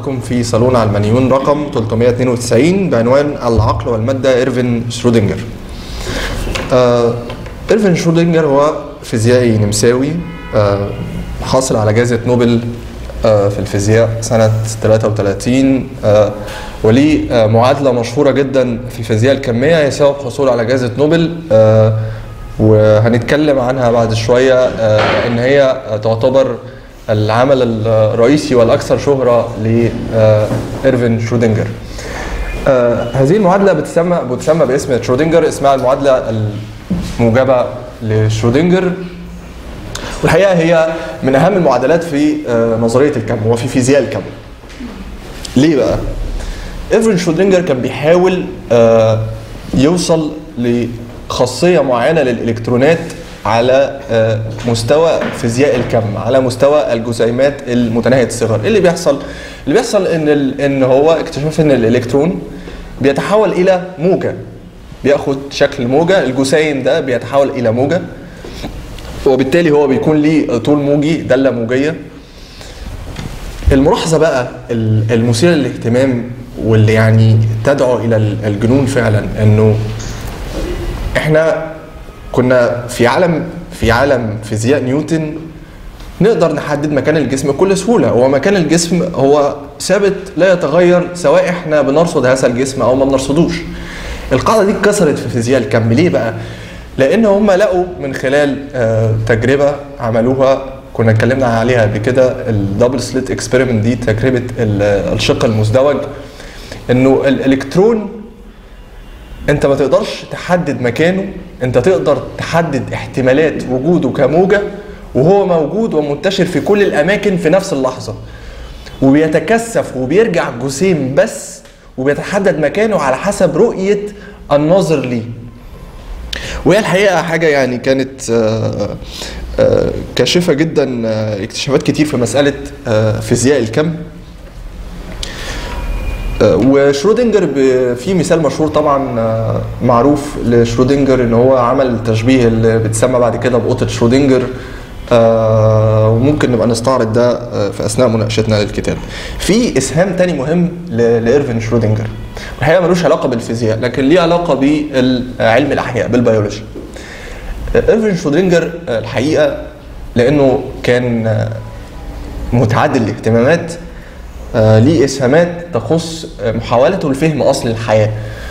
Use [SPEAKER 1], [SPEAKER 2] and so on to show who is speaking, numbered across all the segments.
[SPEAKER 1] حضراتكم في صالون علمانيون رقم 392 بعنوان العقل والمادة إيرفين شرودنجر. آه إيرفين شرودنجر هو فيزيائي نمساوي آه حاصل على جائزة نوبل آه في الفيزياء سنة 33 آه وليه آه معادلة مشهورة جدا في الفيزياء الكمية هي سبب حصوله على جائزة نوبل آه وهنتكلم عنها بعد شوية آه إن هي تعتبر العمل الرئيسي والاكثر شهره لايرفين شرودنجر. آه هذه المعادله بتسمى بتسمى باسم شرودنجر اسمها المعادله الموجبه لشرودنجر والحقيقه هي من اهم المعادلات في آه نظريه الكم وفي فيزياء الكم. ليه بقى؟ ايرفين شرودنجر كان بيحاول آه يوصل لخاصيه معينه للالكترونات على مستوى فيزياء الكم على مستوى الجسيمات المتناهيه الصغر ايه اللي بيحصل اللي بيحصل ان ان هو اكتشف ان الالكترون بيتحول الى موجه بياخد شكل موجه الجسيم ده بيتحول الى موجه وبالتالي هو بيكون ليه طول موجي داله موجيه الملاحظه بقى المثيره للاهتمام واللي يعني تدعو الى الجنون فعلا انه احنا كنا في عالم في عالم فيزياء نيوتن نقدر نحدد مكان الجسم بكل سهوله هو مكان الجسم هو ثابت لا يتغير سواء احنا بنرصد هذا الجسم او ما بنرصدوش القاعده دي اتكسرت في فيزياء الكم ليه بقى لان هم لقوا من خلال تجربه عملوها كنا اتكلمنا عليها قبل كده الدبل سليت اكسبيرمنت دي تجربه الشق المزدوج انه الالكترون انت ما تقدرش تحدد مكانه انت تقدر تحدد احتمالات وجوده كموجة وهو موجود ومنتشر في كل الاماكن في نفس اللحظة وبيتكثف وبيرجع جسيم بس وبيتحدد مكانه على حسب رؤية الناظر ليه وهي الحقيقة حاجة يعني كانت كاشفة جدا اكتشافات كتير في مسألة فيزياء الكم وشرودنجر في مثال مشهور طبعا معروف لشرودنجر ان هو عمل تشبيه اللي بتسمى بعد كده بقطه شرودنجر وممكن نبقى نستعرض ده في اثناء مناقشتنا للكتاب. في اسهام تاني مهم لايرفين شرودنجر الحقيقه ملوش علاقه بالفيزياء لكن ليه علاقه بعلم الاحياء بالبيولوجي. ايرفين شرودنجر الحقيقه لانه كان متعدد الاهتمامات آه ليه اسهامات تخص محاولته لفهم اصل الحياه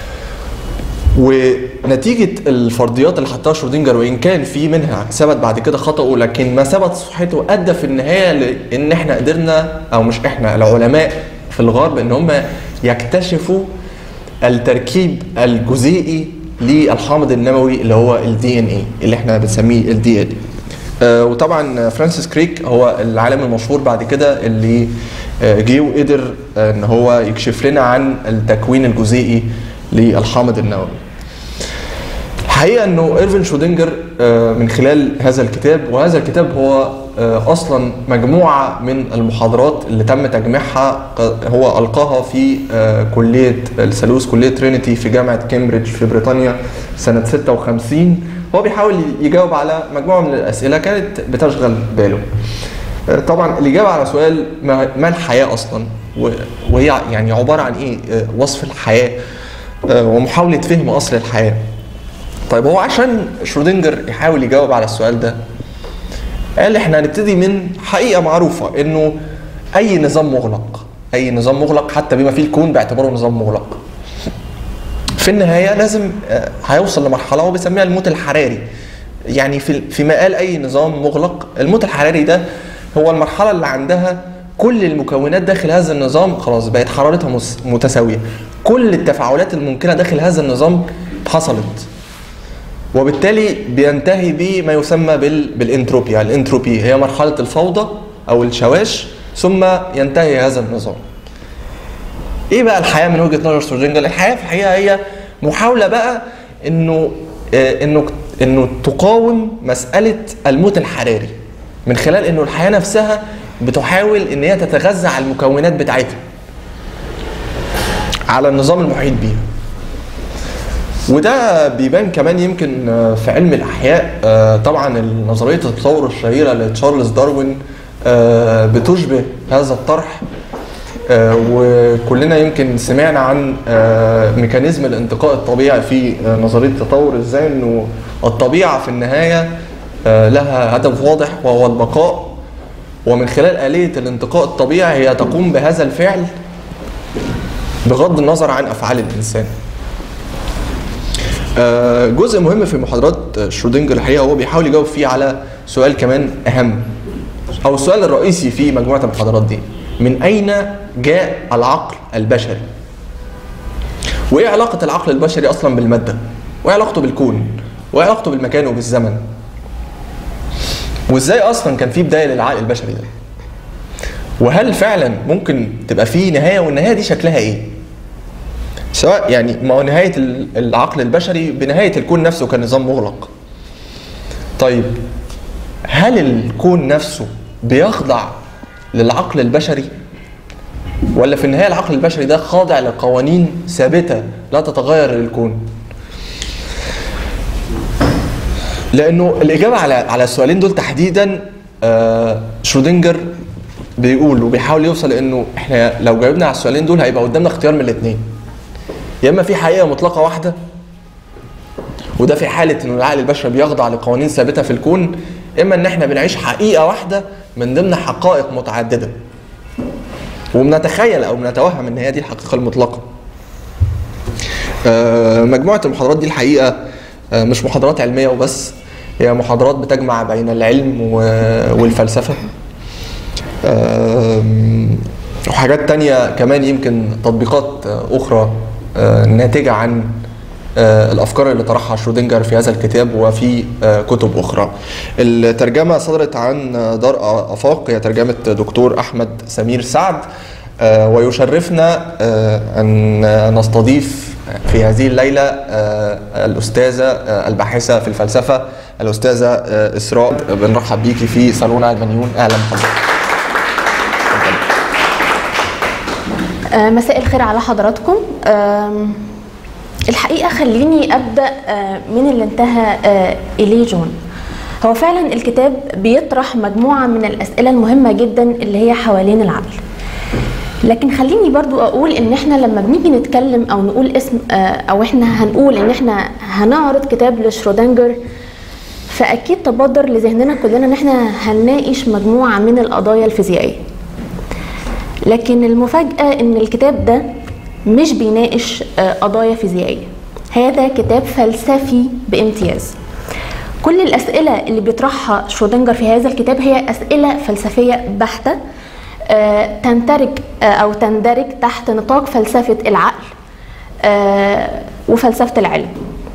[SPEAKER 1] ونتيجة الفرضيات اللي حطها شرودنجر وإن كان في منها ثبت بعد كده خطأه لكن ما ثبت صحته أدى في النهاية لأن إحنا قدرنا أو مش إحنا العلماء في الغرب إن هم يكتشفوا التركيب الجزيئي للحامض النووي اللي هو الدي ان اي اللي احنا بنسميه الدي ان آه وطبعا فرانسيس كريك هو العالم المشهور بعد كده اللي آه جه وقدر آه ان هو يكشف لنا عن التكوين الجزيئي للحامض النووي. الحقيقه انه ايرفين شودنجر من خلال هذا الكتاب وهذا الكتاب هو اصلا مجموعه من المحاضرات اللي تم تجميعها هو القاها في كليه الثالوث كليه ترينيتي في جامعه كامبريدج في بريطانيا سنه 56 هو بيحاول يجاوب على مجموعه من الاسئله كانت بتشغل باله. طبعا الاجابه على سؤال ما الحياه اصلا وهي يعني عباره عن ايه وصف الحياه ومحاوله فهم اصل الحياه. طيب هو عشان شرودنجر يحاول يجاوب على السؤال ده قال احنا هنبتدي من حقيقه معروفه انه اي نظام مغلق اي نظام مغلق حتى بما فيه الكون باعتباره نظام مغلق في النهايه لازم هيوصل لمرحله هو بيسميها الموت الحراري يعني في في مقال اي نظام مغلق الموت الحراري ده هو المرحله اللي عندها كل المكونات داخل هذا النظام خلاص بقت حرارتها متساويه كل التفاعلات الممكنه داخل هذا النظام حصلت وبالتالي بينتهي بما يسمى بالانتروبيا الانتروبي هي مرحله الفوضى او الشواش ثم ينتهي هذا النظام ايه بقى الحياه من وجهه نظر شرودنجر الحياه في الحقيقه هي محاوله بقى انه آه انه انه تقاوم مساله الموت الحراري من خلال انه الحياه نفسها بتحاول ان هي تتغذى على المكونات بتاعتها على النظام المحيط بيها وده بيبان كمان يمكن في علم الاحياء طبعا نظريه التطور الشهيره لتشارلز داروين بتشبه هذا الطرح آه، وكلنا يمكن سمعنا عن آه، ميكانيزم الانتقاء الطبيعي في آه، نظريه التطور ازاي انه الطبيعه في النهايه آه، لها هدف واضح وهو البقاء ومن خلال آلية الانتقاء الطبيعي هي تقوم بهذا الفعل بغض النظر عن أفعال الإنسان آه، جزء مهم في محاضرات شرودنجر الحقيقة هو بيحاول يجاوب فيه على سؤال كمان أهم أو السؤال الرئيسي في مجموعة المحاضرات دي من أين جاء العقل البشري؟ وإيه علاقة العقل البشري أصلا بالمادة؟ وإيه علاقته بالكون؟ وإيه علاقته بالمكان وبالزمن؟ وإزاي أصلا كان في بداية للعقل البشري ده؟ وهل فعلا ممكن تبقى في نهاية والنهاية دي شكلها إيه؟ سواء يعني ما هو نهاية ال- العقل البشري بنهاية الكون نفسه كنظام مغلق. طيب هل الكون نفسه بيخضع للعقل البشري؟ ولا في النهاية العقل البشري ده خاضع لقوانين ثابتة لا تتغير للكون؟ لأنه الإجابة على على السؤالين دول تحديدا آه، شرودنجر بيقول وبيحاول يوصل انه احنا لو جاوبنا على السؤالين دول هيبقى قدامنا اختيار من الاثنين يا اما في حقيقه مطلقه واحده وده في حاله ان العقل البشري بيخضع لقوانين ثابته في الكون اما ان احنا بنعيش حقيقه واحده من ضمن حقائق متعدده وبنتخيل او بنتوهم ان هي دي الحقيقه المطلقه آه، مجموعه المحاضرات دي الحقيقه آه، مش محاضرات علميه وبس هي محاضرات بتجمع بين العلم و- والفلسفه آم، وحاجات تانية كمان يمكن تطبيقات آه، أخرى آه، ناتجة عن آه، الأفكار اللي طرحها شرودنجر في هذا الكتاب وفي آه، كتب أخرى الترجمة صدرت عن آه، دار آفاق هي ترجمة دكتور أحمد سمير سعد آه، ويشرفنا آه، أن نستضيف في هذه الليلة آه، الأستاذة آه، الباحثة في الفلسفة الأستاذة آه، إسراء بنرحب بيكي في صالون علمانيون أهلا بحضرتك
[SPEAKER 2] آه، مساء الخير على حضراتكم آم، الحقيقة خليني أبدأ آه، من اللي انتهى آه، إليه جون هو فعلا الكتاب بيطرح مجموعة من الأسئلة المهمة جدا اللي هي حوالين العقل لكن خليني برضو أقول إن إحنا لما بنيجي نتكلم أو نقول اسم آه، أو إحنا هنقول إن إحنا هنعرض كتاب لشرودنجر فأكيد تبادر لذهننا كلنا إن إحنا هنناقش مجموعة من القضايا الفيزيائية لكن المفاجأة إن الكتاب ده مش بيناقش آه، قضايا فيزيائية هذا كتاب فلسفي بامتياز كل الأسئلة اللي بيطرحها شرودنجر في هذا الكتاب هي أسئلة فلسفية بحتة آه، تندرج آه، أو تندرج تحت نطاق فلسفة العقل آه، وفلسفة العلم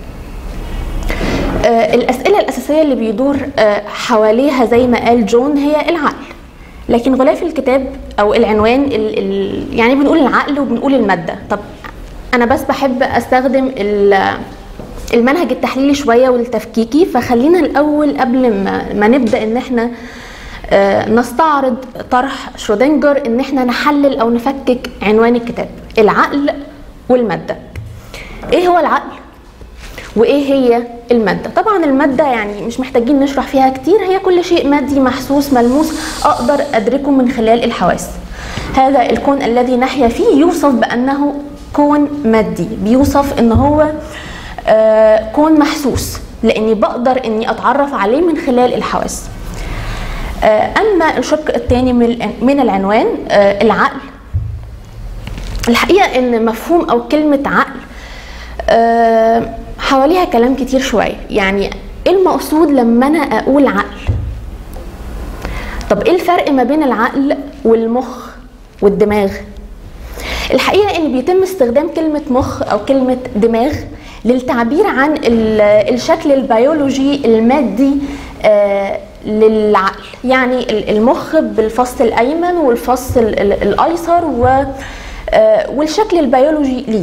[SPEAKER 2] آه، الأسئلة الأساسية اللي بيدور آه، حواليها زي ما قال جون هي العقل لكن غلاف الكتاب أو العنوان ال ال يعني بنقول العقل وبنقول المادة طب أنا بس بحب أستخدم ال- المنهج التحليلي شوية والتفكيكي فخلينا الأول قبل ما, ما نبدأ إن إحنا آه، نستعرض طرح شرودنجر إن إحنا نحلل أو نفكك عنوان الكتاب العقل والمادة إيه هو العقل؟ وايه هي الماده طبعا الماده يعني مش محتاجين نشرح فيها كتير هي كل شيء مادي محسوس ملموس اقدر ادركه من خلال الحواس هذا الكون الذي نحيا فيه يوصف بانه كون مادي بيوصف ان هو آه، كون محسوس لاني بقدر اني اتعرف عليه من خلال الحواس آه، اما الشق الثاني من من العنوان آه، العقل الحقيقه ان مفهوم او كلمه عقل آه، حواليها كلام كتير شويه يعني ايه المقصود لما انا اقول عقل طب ايه الفرق ما بين العقل والمخ والدماغ الحقيقه ان بيتم استخدام كلمه مخ او كلمه دماغ للتعبير عن ال- الشكل البيولوجي المادي آه، للعقل يعني ال- المخ بالفص الايمن والفص ال- ال- الايسر و آه، والشكل البيولوجي ليه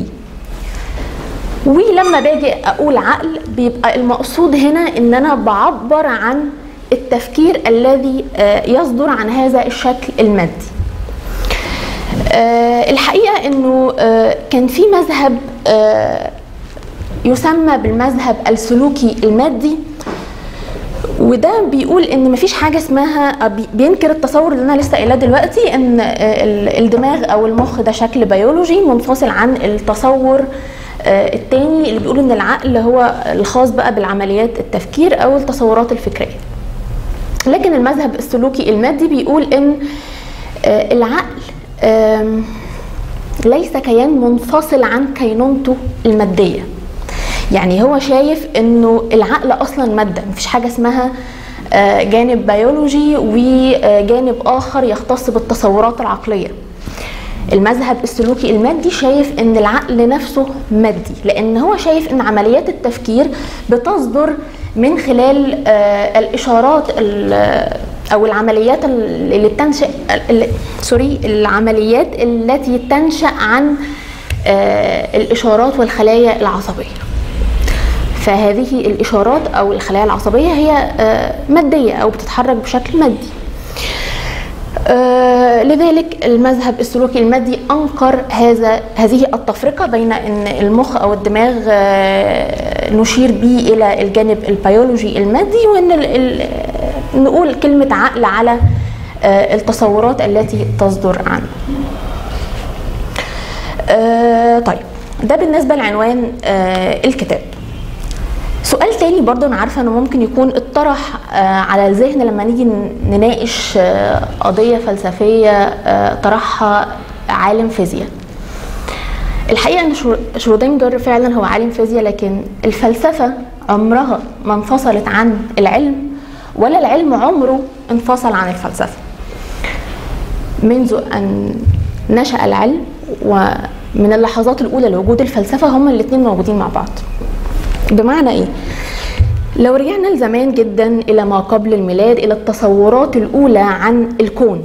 [SPEAKER 2] ولما باجي اقول عقل بيبقى المقصود هنا ان انا بعبر عن التفكير الذي آه، يصدر عن هذا الشكل المادي آه، الحقيقه انه آه، كان في مذهب آه، يسمى بالمذهب السلوكي المادي وده بيقول ان مفيش حاجه اسمها بي- بينكر التصور اللي انا لسه قايلاه دلوقتي ان ال- الدماغ او المخ ده شكل بيولوجي منفصل عن التصور آه، التاني اللي بيقول ان العقل هو الخاص بقى بالعمليات التفكير او التصورات الفكريه لكن المذهب السلوكي المادي بيقول ان آه، العقل آم، ليس كيان منفصل عن كينونته الماديه يعني هو شايف انه العقل اصلا ماده مفيش حاجه اسمها آه، جانب بيولوجي وجانب اخر يختص بالتصورات العقليه المذهب السلوكي المادي شايف ان العقل نفسه مادي لان هو شايف ان عمليات التفكير بتصدر من خلال آه، الاشارات ال- او العمليات اللي بتنشا ال- سوري العمليات التي تنشا عن آه، الاشارات والخلايا العصبيه فهذه الاشارات او الخلايا العصبيه هي آه، ماديه او بتتحرك بشكل مادي آه، لذلك المذهب السلوكي المادي انكر هذا هذه التفرقه بين ان المخ او الدماغ آه، نشير به الى الجانب البيولوجي المادي وان ال- ال- نقول كلمه عقل على آه، التصورات التي تصدر عنه. آه، طيب ده بالنسبه لعنوان آه، الكتاب. سؤال تاني برضه انا عارفه انه ممكن يكون اتطرح آه، على الذهن لما نيجي ن- نناقش آه، قضيه فلسفيه آه، طرحها عالم فيزياء الحقيقه ان شرو- شرودنجر فعلا هو عالم فيزياء لكن الفلسفه عمرها ما انفصلت عن العلم ولا العلم عمره انفصل عن الفلسفه منذ ان نشا العلم ومن اللحظات الاولى لوجود الفلسفه هما الاثنين موجودين مع بعض بمعنى ايه لو رجعنا لزمان جدا الى ما قبل الميلاد الى التصورات الاولى عن الكون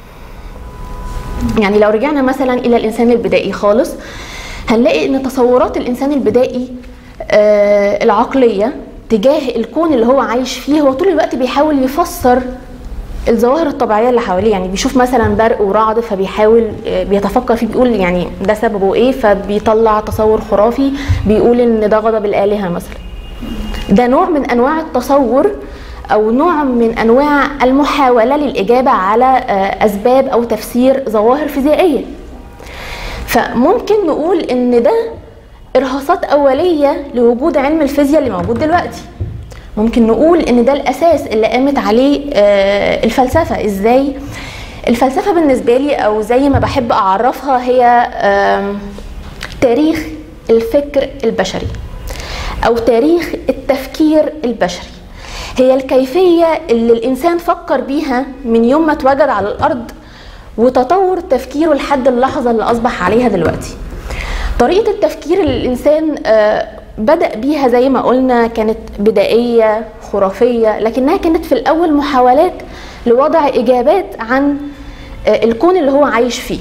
[SPEAKER 2] يعني لو رجعنا مثلا الى الانسان البدائي خالص هنلاقي ان تصورات الانسان البدائي آه العقليه تجاه الكون اللي هو عايش فيه هو طول الوقت بيحاول يفسر الظواهر الطبيعيه اللي حواليه يعني بيشوف مثلا برق ورعد فبيحاول آه، بيتفكر فيه بيقول يعني ده سببه ايه فبيطلع تصور خرافي بيقول ان ده غضب الالهه مثلا ده نوع من انواع التصور او نوع من انواع المحاوله للاجابه على آه، اسباب او تفسير ظواهر فيزيائيه فممكن نقول ان ده ارهاصات اوليه لوجود علم الفيزياء اللي موجود دلوقتي ممكن نقول ان ده الاساس اللي قامت عليه آه، الفلسفه ازاي الفلسفه بالنسبه لي او زي ما بحب اعرفها هي آم، تاريخ الفكر البشري او تاريخ التفكير البشري هي الكيفيه اللي الانسان فكر بيها من يوم ما اتوجد على الارض وتطور تفكيره لحد اللحظه اللي اصبح عليها دلوقتي طريقه التفكير اللي الانسان آه، بدا بيها زي ما قلنا كانت بدائيه خرافيه لكنها كانت في الاول محاولات لوضع اجابات عن آه، الكون اللي هو عايش فيه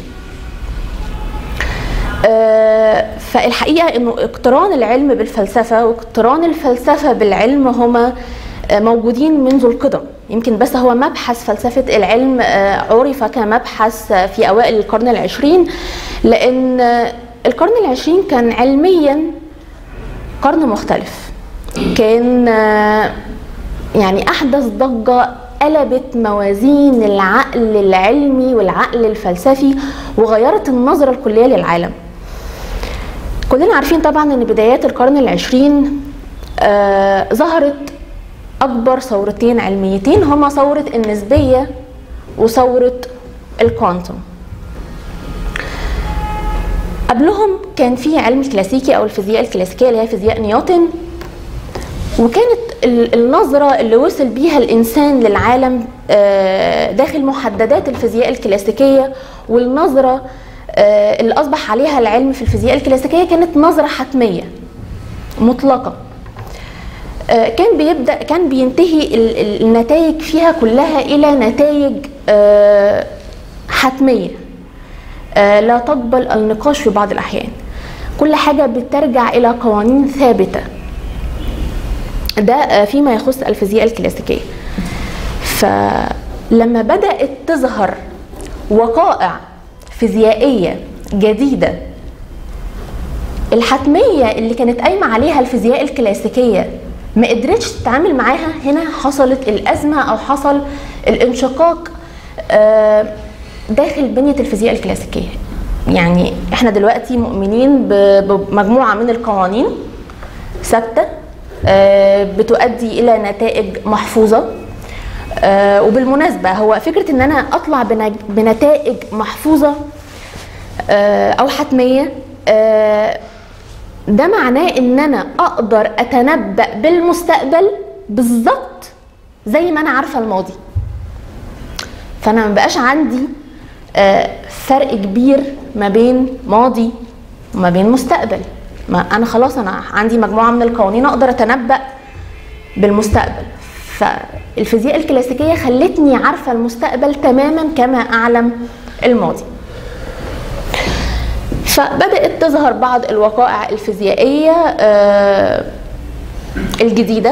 [SPEAKER 2] آه، فالحقيقه انه اقتران العلم بالفلسفه واقتران الفلسفه بالعلم هما آه، موجودين منذ القدم يمكن بس هو مبحث فلسفه العلم آه، عرف كمبحث آه، في اوائل القرن العشرين لان آه، القرن العشرين كان علميا قرن مختلف كان آه، يعني احدث ضجه قلبت موازين العقل العلمي والعقل الفلسفي وغيرت النظره الكليه للعالم كلنا عارفين طبعا ان بدايات القرن العشرين آه ظهرت اكبر ثورتين علميتين هما ثوره النسبيه وثوره الكوانتم قبلهم كان في علم الكلاسيكي او الفيزياء الكلاسيكيه اللي هي فيزياء نيوتن وكانت ال- النظرة اللي وصل بيها الإنسان للعالم آه، داخل محددات الفيزياء الكلاسيكية والنظرة آه، اللي أصبح عليها العلم في الفيزياء الكلاسيكية كانت نظرة حتمية مطلقة آه، كان بيبدأ كان بينتهي ال- ال- النتائج فيها كلها إلى نتائج آه، حتمية آه، لا تقبل النقاش في بعض الأحيان كل حاجة بترجع إلى قوانين ثابتة ده آه، فيما يخص الفيزياء الكلاسيكية فلما بدأت تظهر وقائع فيزيائية جديدة الحتمية اللي كانت قايمة عليها الفيزياء الكلاسيكية ما قدرتش تتعامل معاها هنا حصلت الازمه او حصل الانشقاق آه، داخل بنيه الفيزياء الكلاسيكيه يعني احنا دلوقتي مؤمنين ب- بمجموعه من القوانين ثابته آه، بتؤدي الى نتائج محفوظه آه، وبالمناسبه هو فكره ان انا اطلع بنج- بنتائج محفوظه آه، او حتميه آه، ده معناه ان انا اقدر اتنبأ بالمستقبل بالظبط زي ما انا عارفه الماضي فانا ما بقاش عندي آه، فرق كبير ما بين ماضي وما بين مستقبل ما انا خلاص انا عندي مجموعه من القوانين اقدر اتنبأ بالمستقبل فالفيزياء الكلاسيكيه خلتني عارفه المستقبل تماما كما اعلم الماضي فبدأت تظهر بعض الوقائع الفيزيائية آه، الجديدة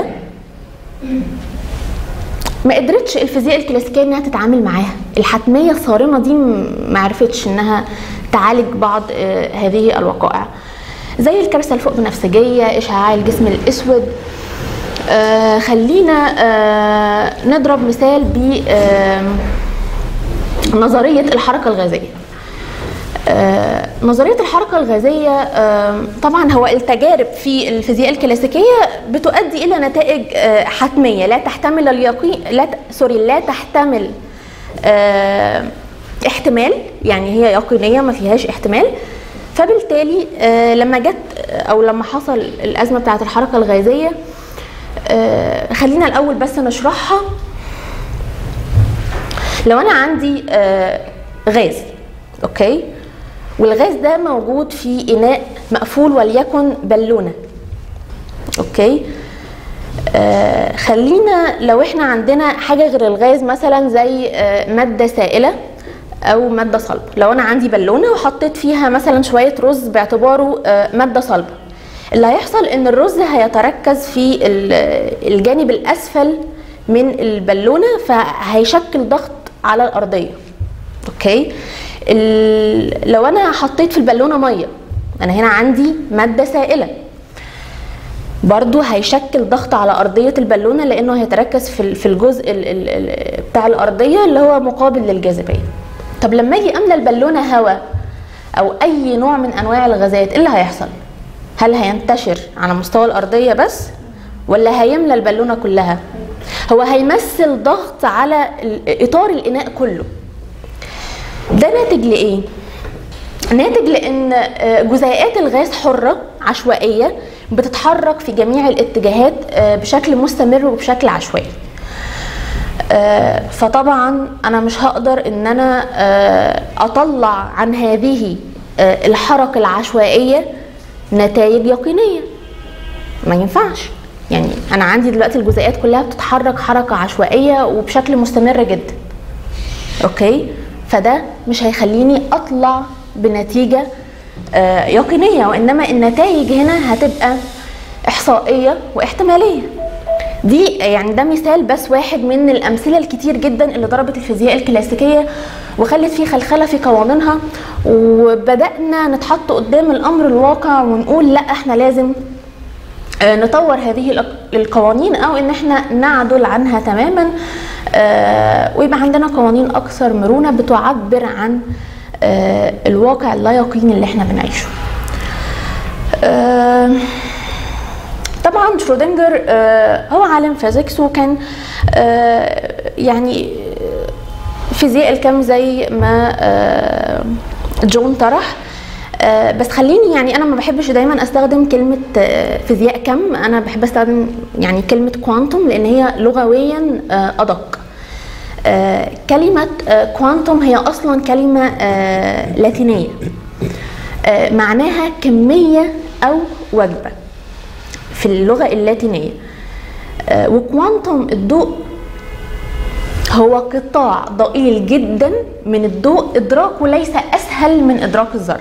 [SPEAKER 2] ما قدرتش الفيزياء الكلاسيكية انها تتعامل معاها الحتمية الصارمة دي م- ما عرفتش انها تعالج بعض آه، هذه الوقائع زي الكارثة الفوق بنفسجية إشعاع الجسم الأسود آه، خلينا آه، نضرب مثال ب آه، نظرية الحركة الغازية آه، نظرية الحركة الغازية آه، طبعا هو التجارب في الفيزياء الكلاسيكية بتؤدي إلى نتائج آه، حتمية لا تحتمل اليقين لا ت- سوري لا تحتمل آه، احتمال يعني هي يقينية ما فيهاش احتمال فبالتالي آه، لما جت أو لما حصل الأزمة بتاعة الحركة الغازية آه، خلينا الأول بس نشرحها لو انا عندي آه، غاز اوكي والغاز ده موجود في اناء مقفول وليكن بالونه اوكي آه خلينا لو احنا عندنا حاجه غير الغاز مثلا زي آه ماده سائله او ماده صلبه لو انا عندي بالونه وحطيت فيها مثلا شويه رز باعتباره آه ماده صلبه اللي هيحصل ان الرز هيتركز في ال- الجانب الاسفل من البالونه فهيشكل ضغط على الارضيه اوكي ال- لو انا حطيت في البالونه ميه انا هنا عندي ماده سائله برضو هيشكل ضغط على أرضية البالونة لأنه هيتركز في ال- في الجزء ال- ال- ال- بتاع الأرضية اللي هو مقابل للجاذبية طب لما أجي أملى البالونة هواء أو أي نوع من أنواع الغازات إيه اللي هيحصل؟ هل هينتشر على مستوى الأرضية بس ولا هيملى البالونة كلها؟ هو هيمثل ضغط على ال- إطار الإناء كله ده ناتج لإيه؟ ناتج لان آه، جزيئات الغاز حره عشوائيه بتتحرك في جميع الاتجاهات آه، بشكل مستمر وبشكل عشوائي آه، فطبعا انا مش هقدر ان انا آه، اطلع عن هذه آه، الحركه العشوائيه نتائج يقينيه ما ينفعش يعني انا عندي دلوقتي الجزيئات كلها بتتحرك حركه عشوائيه وبشكل مستمر جدا اوكي فده مش هيخليني اطلع بنتيجه آه، يقينيه وانما النتائج هنا هتبقى احصائيه واحتماليه دي يعني ده مثال بس واحد من الامثله الكتير جدا اللي ضربت الفيزياء الكلاسيكيه وخلت فيه خلخله في قوانينها وبدانا نتحط قدام الامر الواقع ونقول لا احنا لازم آه، نطور هذه الق- القوانين او ان احنا نعدل عنها تماما آه، ويبقى عندنا قوانين اكثر مرونه بتعبر عن آه، الواقع اللا يقيني اللي احنا بنعيشه آه، طبعا شرودنجر آه، هو عالم فيزيكس وكان آه، يعني فيزياء الكم زي ما آه، جون طرح آه، بس خليني يعني انا ما بحبش دايما استخدم كلمه آه، فيزياء كم انا بحب استخدم يعني كلمه كوانتم لان هي لغويا آه، ادق آه، كلمه كوانتم هي اصلا كلمه آه، لاتينيه آه، معناها كميه او وجبه في اللغه اللاتينيه آه، وكوانتم الضوء هو قطاع ضئيل جدا من الضوء ادراكه ليس اسهل من ادراك الذره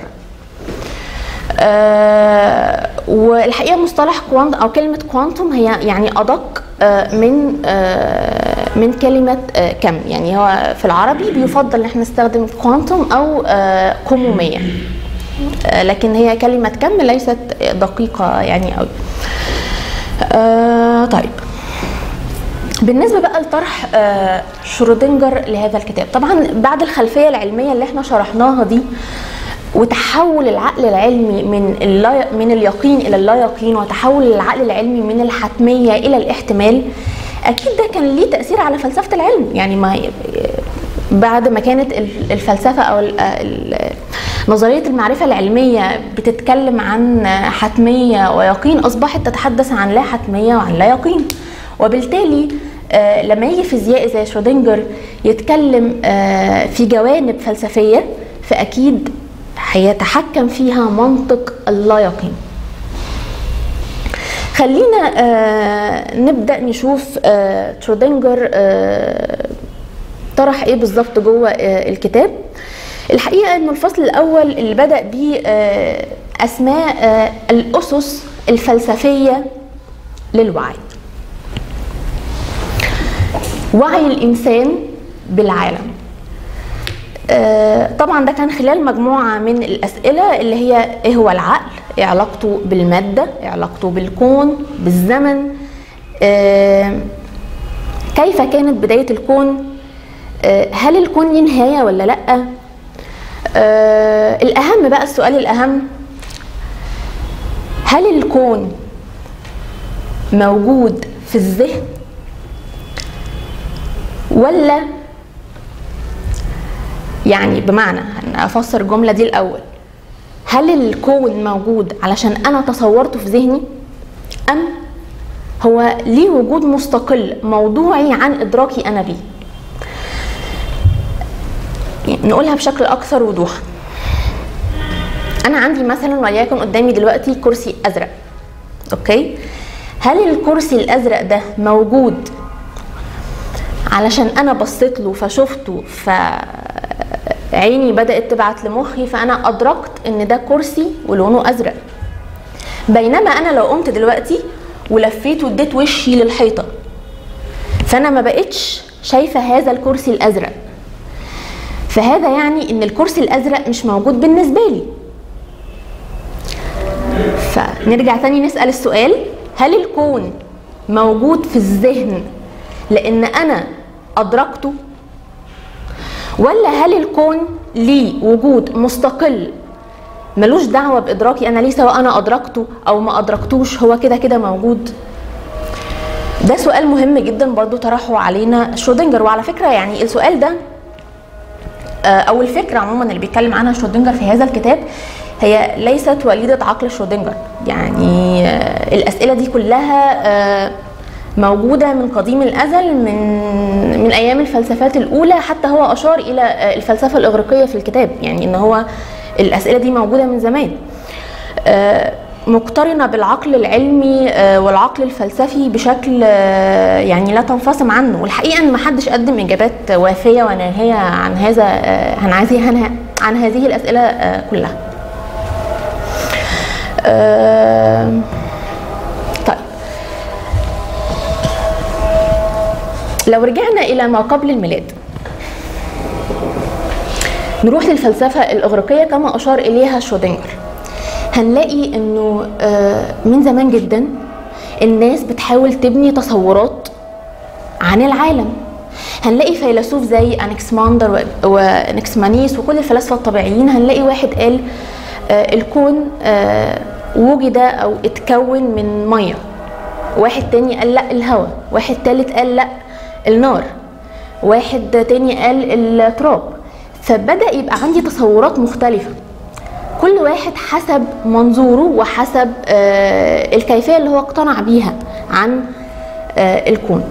[SPEAKER 2] آه والحقيقه مصطلح كوانتم او كلمه كوانتم هي يعني ادق آه من آه من كلمه آه كم يعني هو في العربي بيفضل ان احنا نستخدم كوانتم او آه كموميه آه لكن هي كلمه كم ليست دقيقه يعني قوي آه طيب بالنسبه بقى لطرح آه شرودنجر لهذا الكتاب طبعا بعد الخلفيه العلميه اللي احنا شرحناها دي وتحول العقل العلمي من اللا من اليقين الى اللا يقين وتحول العقل العلمي من الحتميه الى الاحتمال اكيد ده كان ليه تاثير على فلسفه العلم يعني ما بعد ما كانت الفلسفه او ال- ال- نظريه المعرفه العلميه بتتكلم عن حتميه ويقين اصبحت تتحدث عن لا حتميه وعن لا يقين وبالتالي آه، لما يجي فيزيائي زي شرودنجر يتكلم آه، في جوانب فلسفيه فاكيد هيتحكم فيها منطق اللا يقين خلينا آه، نبدا نشوف آه، شرودنجر آه، طرح ايه بالظبط جوه آه، الكتاب الحقيقه انه الفصل الاول اللي بدا بيه آه، اسماء آه، الاسس الفلسفيه للوعي وعي الانسان بالعالم آه، طبعا ده كان خلال مجموعه من الاسئله اللي هي ايه هو العقل إيه علاقته بالماده إيه علاقته بالكون بالزمن آه، كيف كانت بدايه الكون آه، هل الكون ليه نهايه ولا لا آه، الاهم بقى السؤال الاهم هل الكون موجود في الذهن ولا يعني بمعنى أنا افسر الجمله دي الاول هل الكون موجود علشان انا تصورته في ذهني ام هو ليه وجود مستقل موضوعي عن ادراكي انا بيه يعني نقولها بشكل اكثر وضوحا انا عندي مثلا وليكن قدامي دلوقتي كرسي ازرق اوكي هل الكرسي الازرق ده موجود علشان انا بصيت له فشفته فعيني بدات تبعت لمخي فانا ادركت ان ده كرسي ولونه ازرق بينما انا لو قمت دلوقتي ولفيت واديت وشي للحيطه فانا ما بقتش شايفه هذا الكرسي الازرق فهذا يعني ان الكرسي الازرق مش موجود بالنسبه لي فنرجع تاني نسال السؤال هل الكون موجود في الذهن لان انا ادركته ولا هل الكون ليه وجود مستقل ملوش دعوه بادراكي انا ليه سواء انا ادركته او ما ادركتوش هو كده كده موجود ده سؤال مهم جدا برضو طرحه علينا شرودنجر وعلى فكره يعني السؤال ده آه، او الفكره عموما اللي بيتكلم عنها شرودنجر في هذا الكتاب هي ليست وليده عقل شرودنجر يعني آه، الاسئله دي كلها آه، موجوده من قديم الازل من من ايام الفلسفات الاولى حتى هو اشار الى آه، الفلسفه الاغريقيه في الكتاب يعني ان هو الاسئله دي موجوده من زمان آه، مقترنه بالعقل العلمي آه، والعقل الفلسفي بشكل آه، يعني لا تنفصم عنه والحقيقه ان محدش قدم اجابات وافيه وناهيه عن هذا آه، عن هذه عن- عن هذه الاسئله آه، كلها آه، طيب لو رجعنا الى ما قبل الميلاد نروح للفلسفه الاغريقيه كما اشار اليها شرودنجر هنلاقي انه آه، من زمان جدا الناس بتحاول تبني تصورات عن العالم هنلاقي فيلسوف زي انكسماندر و- وانكسمانيس وكل الفلاسفه الطبيعيين هنلاقي واحد قال آه، الكون آه، وجد او اتكون من ميه واحد تاني قال لا الهواء واحد تالت قال لا النار واحد تاني قال التراب فبدأ يبقى عندي تصورات مختلفة كل واحد حسب منظوره وحسب آه، الكيفية اللي هو اقتنع بيها عن آه، الكون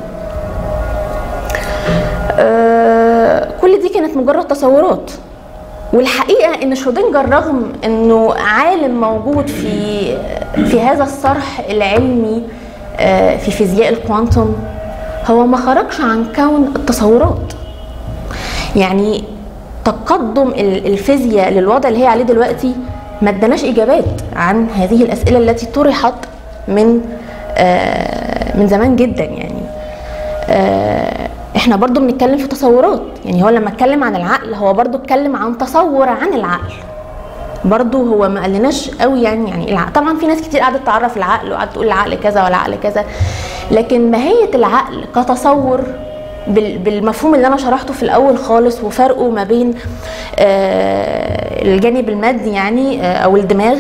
[SPEAKER 2] آه، كل دي كانت مجرد تصورات والحقيقه ان شرودنجر رغم انه عالم موجود في في هذا الصرح العلمي آه، في فيزياء الكوانتم هو ما خرجش عن كون التصورات يعني تقدم ال- الفيزياء للوضع اللي هي عليه دلوقتي ما اداناش اجابات عن هذه الاسئله التي طرحت من آه، من زمان جدا يعني آه، احنا برضو بنتكلم في تصورات يعني هو لما اتكلم عن العقل هو برضو اتكلم عن تصور عن العقل برضو هو ما قالناش قوي يعني يعني الع... طبعا في ناس كتير قعدت تعرف العقل وقعدت تقول العقل كذا والعقل كذا لكن ماهيه العقل كتصور بال- بالمفهوم اللي انا شرحته في الاول خالص وفرقه ما بين آه، الجانب المادي يعني آه، او الدماغ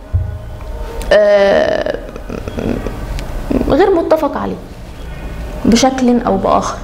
[SPEAKER 2] آه، غير متفق عليه بشكل او باخر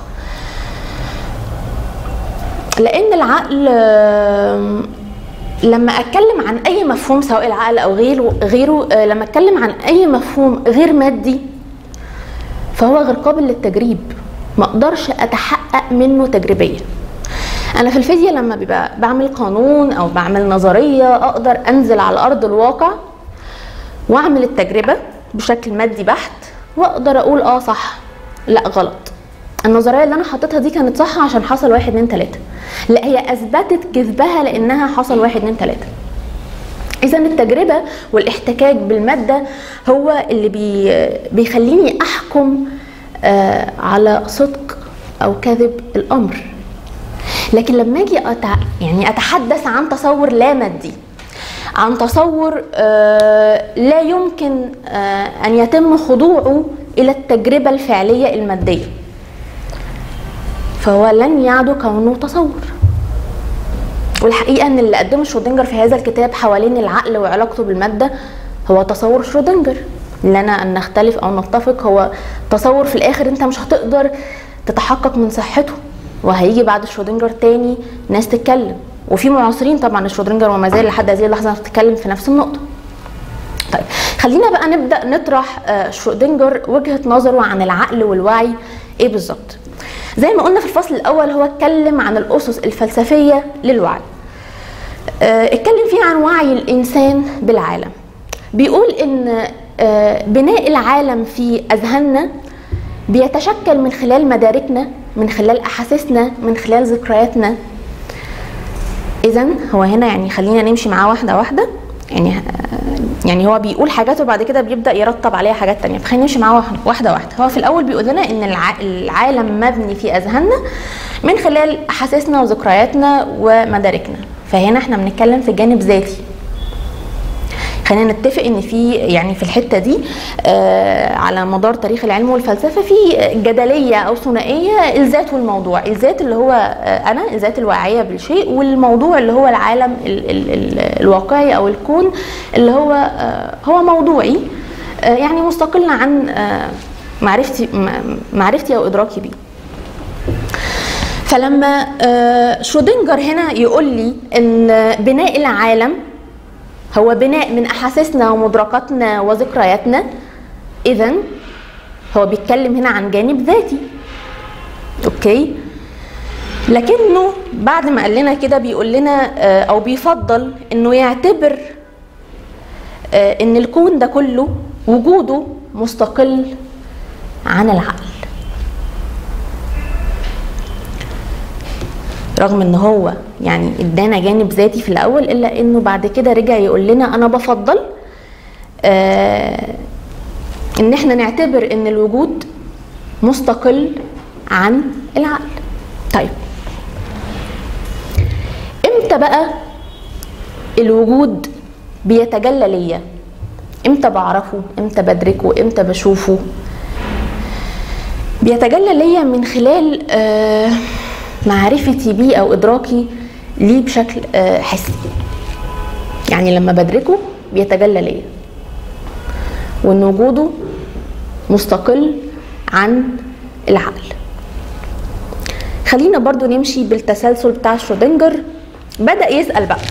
[SPEAKER 2] لان العقل آم، لما اتكلم عن اي مفهوم سواء العقل او غيره غيره آه، لما اتكلم عن اي مفهوم غير مادي فهو غير قابل للتجريب ما اقدرش اتحقق منه تجريبيا انا في الفيزياء لما بيبقى بعمل قانون او بعمل نظريه اقدر انزل على ارض الواقع واعمل التجربه بشكل مادي بحت واقدر اقول اه صح لا غلط النظريه اللي انا حطيتها دي كانت صح عشان حصل واحد اتنين تلاته لا هي اثبتت كذبها لانها حصل واحد اتنين تلاته اذا التجربه والاحتكاك بالماده هو اللي بي بيخليني احكم آه على صدق او كذب الامر لكن لما اجي أتع... يعني اتحدث عن تصور لا مادي عن تصور آه لا يمكن آه ان يتم خضوعه الى التجربه الفعليه الماديه فهو لن يعد كونه تصور والحقيقه ان اللي قدمه شرودنجر في هذا الكتاب حوالين العقل وعلاقته بالماده هو تصور شرودنجر لنا ان نختلف او نتفق هو تصور في الاخر انت مش هتقدر تتحقق من صحته وهيجي بعد شرودنجر تاني ناس تتكلم وفي معاصرين طبعا لشرودنجر وما زال لحد هذه اللحظه بتتكلم في نفس النقطه طيب خلينا بقى نبدا نطرح آه، شرودنجر وجهه نظره عن العقل والوعي ايه بالظبط زي ما قلنا في الفصل الاول هو اتكلم عن الاسس الفلسفيه للوعي آه، اتكلم فيه عن وعي الانسان بالعالم بيقول ان آه، بناء العالم في اذهاننا بيتشكل من خلال مداركنا من خلال احاسيسنا من خلال ذكرياتنا اذا هو هنا يعني خلينا نمشي معاه واحده واحده يعني يعني هو بيقول حاجات وبعد كده بيبدا يرتب عليها حاجات تانية فخلينا نمشي معاه واحده واحده واحده هو في الاول بيقول لنا ان الع- العالم مبني في اذهاننا من خلال احاسيسنا وذكرياتنا ومداركنا فهنا احنا بنتكلم في جانب ذاتي خلينا نتفق ان في يعني في الحته دي آه على مدار تاريخ العلم والفلسفه في جدليه او ثنائيه الذات والموضوع الذات اللي هو آه انا الذات الواعيه بالشيء والموضوع اللي هو العالم ال ال ال الواقعي او الكون اللي هو آه هو موضوعي آه يعني مستقل عن آه معرفتي م- معرفتي او ادراكي بيه فلما آه، شرودنجر هنا يقول لي ان بناء العالم هو بناء من احاسيسنا ومدركاتنا وذكرياتنا اذا هو بيتكلم هنا عن جانب ذاتي اوكي لكنه بعد ما قال لنا كده بيقول لنا آه، او بيفضل انه يعتبر آه، ان الكون ده كله وجوده مستقل عن العقل رغم ان هو يعني ادانا جانب ذاتي في الاول الا انه بعد كده رجع يقول لنا انا بفضل آه ان احنا نعتبر ان الوجود مستقل عن العقل طيب امتى بقى الوجود بيتجلى ليا امتى بعرفه امتى بدركه امتى بشوفه بيتجلى ليا من خلال آه معرفتي بيه او ادراكي ليه بشكل آه حسي يعني لما بدركه بيتجلى ليا وان وجوده مستقل عن العقل خلينا برضو نمشي بالتسلسل بتاع شرودنجر بدأ يسأل بقى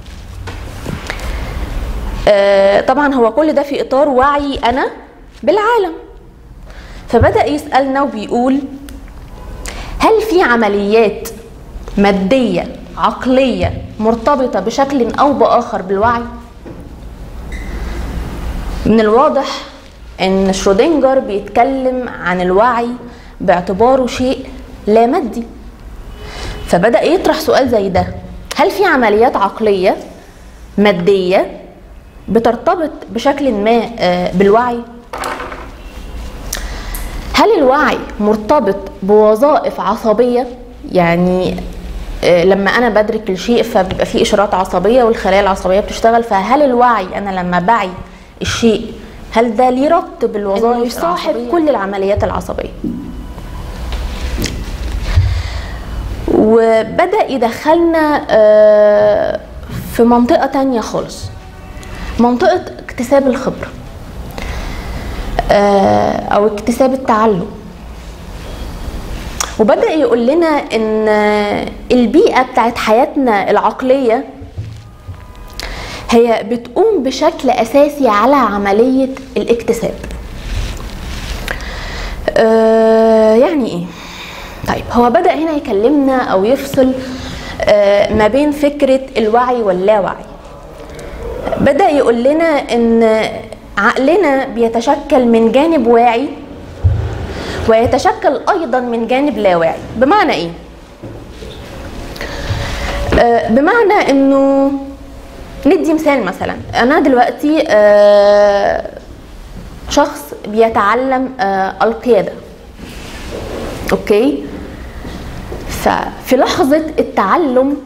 [SPEAKER 2] آه طبعا هو كل ده في إطار وعي أنا بالعالم فبدأ يسألنا وبيقول هل في عمليات مادية عقلية مرتبطة بشكل أو بآخر بالوعي؟ من الواضح ان شرودنجر بيتكلم عن الوعي باعتباره شيء لا مادي فبدا يطرح سؤال زي ده هل في عمليات عقليه ماديه بترتبط بشكل ما آه، بالوعي هل الوعي مرتبط بوظائف عصبيه يعني آه، لما انا بدرك الشيء فبيبقى فيه اشارات عصبيه والخلايا العصبيه بتشتغل فهل الوعي انا لما بعي الشيء هل ده ليه ربط بالوظائف صاحب
[SPEAKER 3] العصبية؟
[SPEAKER 2] كل العمليات العصبيه وبدا يدخلنا آه، في منطقه تانية خالص منطقه اكتساب الخبره آه، او اكتساب التعلم وبدأ يقول لنا ان البيئة بتاعت حياتنا العقلية هي بتقوم بشكل اساسي على عملية الاكتساب آه، يعني ايه طيب هو بدأ هنا يكلمنا او يفصل آه، ما بين فكرة الوعي واللاوعي بدأ يقول لنا ان عقلنا بيتشكل من جانب واعي ويتشكل ايضا من جانب لا واعي بمعنى ايه آه، بمعنى انه ندي مثال مثلا انا دلوقتي آه، شخص بيتعلم آه، القياده اوكي ففي لحظه التعلم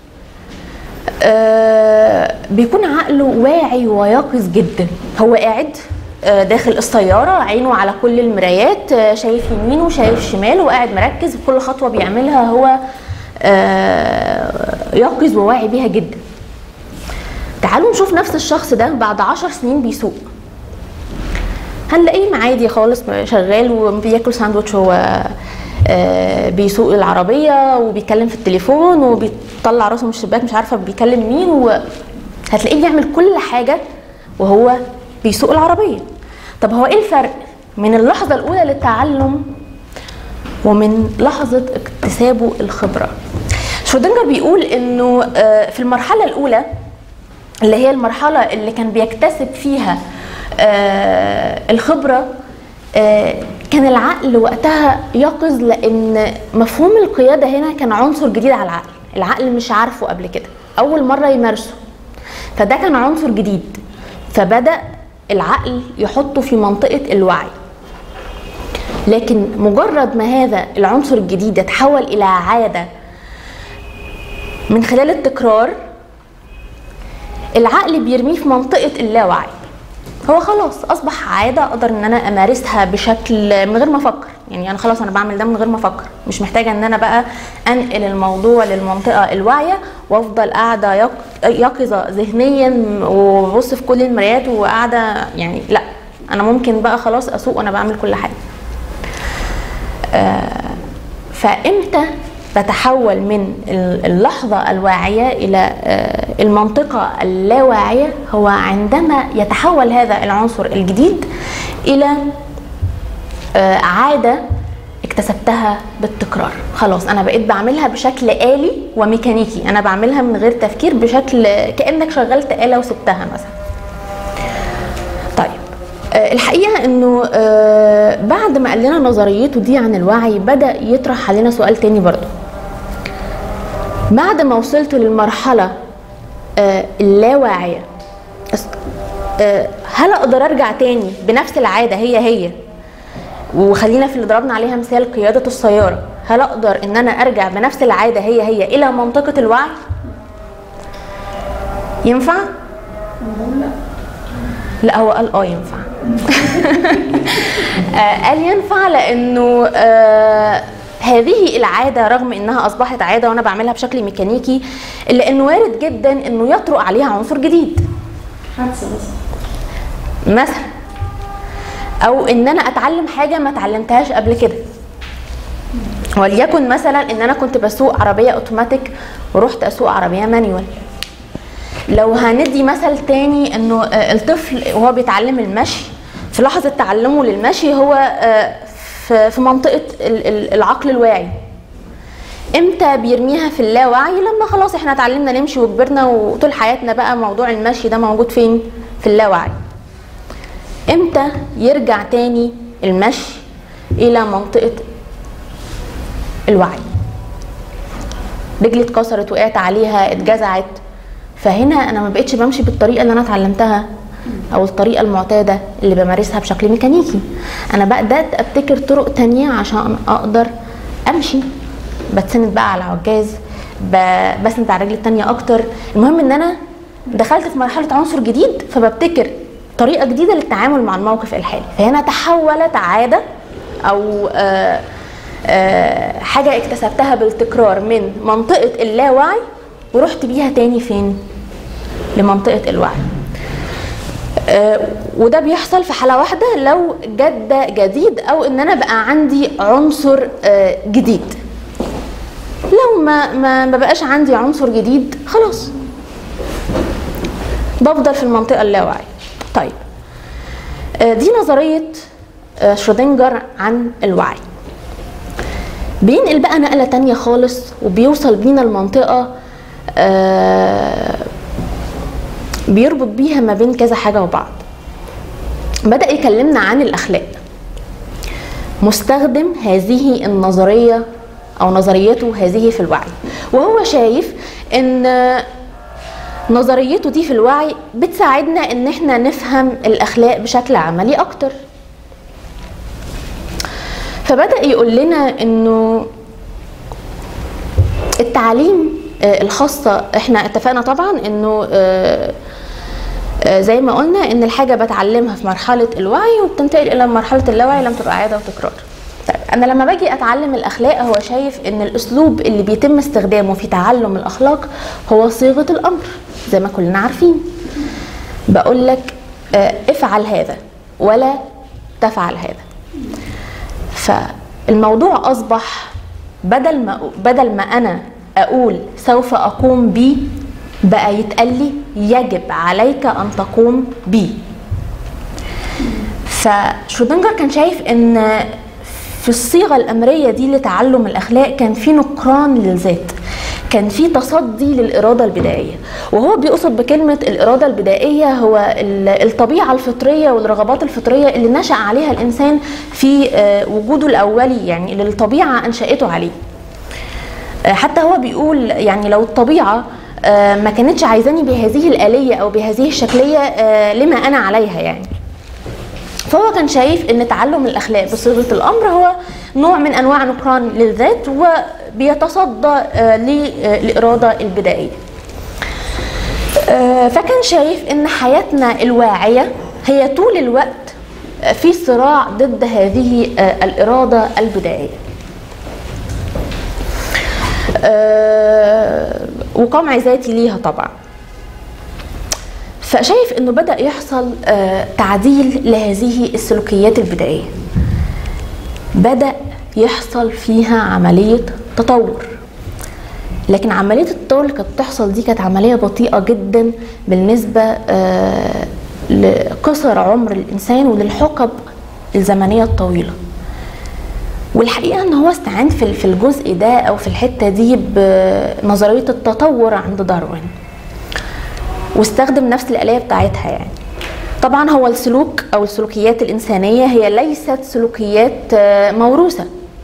[SPEAKER 2] آه، بيكون عقله واعي ويقظ جدا هو قاعد آه، داخل السيارة عينه على كل المرايات آه، شايف يمينه شايف شماله وقاعد مركز في كل خطوة بيعملها هو آه، يقظ وواعي بيها جدا تعالوا نشوف نفس الشخص ده بعد عشر سنين بيسوق هنلاقيه عادي خالص شغال وبياكل ساندوتش هو آه، بيسوق العربية وبيتكلم في التليفون وبيطلع راسه من الشباك مش عارفة بيكلم مين وهتلاقيه بيعمل كل حاجة وهو بيسوق العربية طب هو ايه الفرق من اللحظة الأولى للتعلم ومن لحظة اكتسابه الخبرة شرودنجر بيقول انه آه، في المرحلة الأولى اللي هي المرحلة اللي كان بيكتسب فيها آه، الخبرة آه، كان العقل وقتها يقظ لأن مفهوم القيادة هنا كان عنصر جديد على العقل العقل مش عارفه قبل كده أول مرة يمارسه فده كان عنصر جديد فبدأ العقل يحطه في منطقة الوعي لكن مجرد ما هذا العنصر الجديد يتحول إلى عادة من خلال التكرار العقل بيرميه في منطقة اللاوعي هو خلاص اصبح عاده اقدر ان انا امارسها بشكل من غير ما افكر يعني انا خلاص انا بعمل ده من غير ما افكر مش محتاجه ان انا بقى انقل الموضوع للمنطقه الواعيه وافضل قاعده يق- يقظه ذهنيا وببص في كل المرايات وقاعده يعني لا انا ممكن بقى خلاص اسوق وانا بعمل كل حاجه فامتى تتحول من ال- اللحظة الواعية إلى آه، المنطقة اللاواعية هو عندما يتحول هذا العنصر الجديد إلى آه، عادة اكتسبتها بالتكرار خلاص أنا بقيت بعملها بشكل آلي وميكانيكي أنا بعملها من غير تفكير بشكل كأنك شغلت آلة وسبتها مثلا طيب آه، الحقيقه انه آه، بعد ما قال لنا نظريته دي عن الوعي بدا يطرح علينا سؤال تاني برضو بعد ما وصلت للمرحله آه، اللاواعيه أس- آه، هل اقدر ارجع تاني بنفس العاده هي هي وخلينا في اللي ضربنا عليها مثال قياده السياره هل اقدر ان انا ارجع بنفس العاده هي هي الى منطقه الوعي ينفع لا هو قال اه ينفع آه، قال ينفع لانه آه، هذه العاده رغم انها اصبحت عاده وانا بعملها بشكل ميكانيكي الا انه وارد جدا انه يطرق عليها عنصر جديد
[SPEAKER 3] حادثه مثلا
[SPEAKER 2] مثلا او ان انا اتعلم حاجه ما اتعلمتهاش قبل كده وليكن مثلا ان انا كنت بسوق عربيه اوتوماتيك ورحت اسوق عربيه مانيوال لو هندي مثل تاني انه آه، الطفل وهو بيتعلم المشي في لحظه تعلمه للمشي هو آه، في في منطقه ال- ال- العقل الواعي امتى بيرميها في اللاوعي لما خلاص احنا اتعلمنا نمشي وكبرنا وطول حياتنا بقى موضوع المشي ده موجود فين في اللاوعي امتى يرجع تاني المشي الى منطقه الوعي رجلي اتكسرت وقعت عليها اتجزعت فهنا انا ما بقتش بمشي بالطريقه اللي انا اتعلمتها او الطريقه المعتاده اللي بمارسها بشكل ميكانيكي انا بدات ابتكر طرق تانية عشان اقدر امشي بتسند بقى على عجاز ب- بسند على الرجل التانية اكتر المهم ان انا دخلت في مرحله عنصر جديد فببتكر طريقه جديده للتعامل مع الموقف الحالي فهنا تحولت عاده او آه آه حاجه اكتسبتها بالتكرار من منطقه اللاوعي ورحت بيها تاني فين لمنطقه الوعي آه، وده بيحصل في حاله واحده لو جد جديد او ان انا بقى عندي عنصر آه، جديد لو ما ما ما بقاش عندي عنصر جديد خلاص بفضل في المنطقه اللاواعي طيب آه، دي نظريه آه، شرودنجر عن الوعي بينقل بقى نقله تانية خالص وبيوصل بينا المنطقه آه، بيربط بيها ما بين كذا حاجة وبعض بدأ يكلمنا عن الأخلاق مستخدم هذه النظرية أو نظريته هذه في الوعي وهو شايف إن نظريته دي في الوعي بتساعدنا إن إحنا نفهم الأخلاق بشكل عملي أكتر فبدأ يقول لنا إنه التعليم آه، الخاصة احنا اتفقنا طبعا انه آه، آه، زي ما قلنا ان الحاجة بتعلمها في مرحلة الوعي وبتنتقل الى مرحلة اللاوعي لم تبقى عادة وتكرار طيب انا لما باجي اتعلم الاخلاق هو شايف ان الاسلوب اللي بيتم استخدامه في تعلم الاخلاق هو صيغة الامر زي ما كلنا عارفين بقول لك آه، افعل هذا ولا تفعل هذا فالموضوع اصبح بدل ما بدل ما انا اقول سوف اقوم بي بقى يتقال لي يجب عليك ان تقوم بي فشرودنجر كان شايف ان في الصيغه الامريه دي لتعلم الاخلاق كان في نكران للذات كان في تصدي للاراده البدائيه وهو بيقصد بكلمه الاراده البدائيه هو ال- الطبيعه الفطريه والرغبات الفطريه اللي نشا عليها الانسان في آه، وجوده الاولي يعني اللي الطبيعه انشاته عليه آه، حتى هو بيقول يعني لو الطبيعه آه، ما كانتش عايزاني بهذه الآلية أو بهذه الشكلية آه، لما أنا عليها يعني فهو كان شايف ان تعلم الاخلاق بصيغه الامر هو نوع من انواع نكران للذات وبيتصدى آه، للاراده البدائيه آه، فكان شايف ان حياتنا الواعيه هي طول الوقت في صراع ضد هذه آه، الاراده البدائيه آه، وقمع ذاتي ليها طبعا فشايف انه بدا يحصل آه، تعديل لهذه السلوكيات البدائيه بدا يحصل فيها عمليه تطور لكن عمليه التطور اللي كانت بتحصل دي كانت عمليه بطيئه جدا بالنسبه آه، لقصر عمر الانسان وللحقب الزمنيه الطويله والحقيقه ان هو استعان في في الجزء ده او في الحته دي بنظريه التطور عند داروين واستخدم نفس الآلية بتاعتها يعني طبعا هو السلوك أو السلوكيات الإنسانية هي ليست سلوكيات آه، موروثة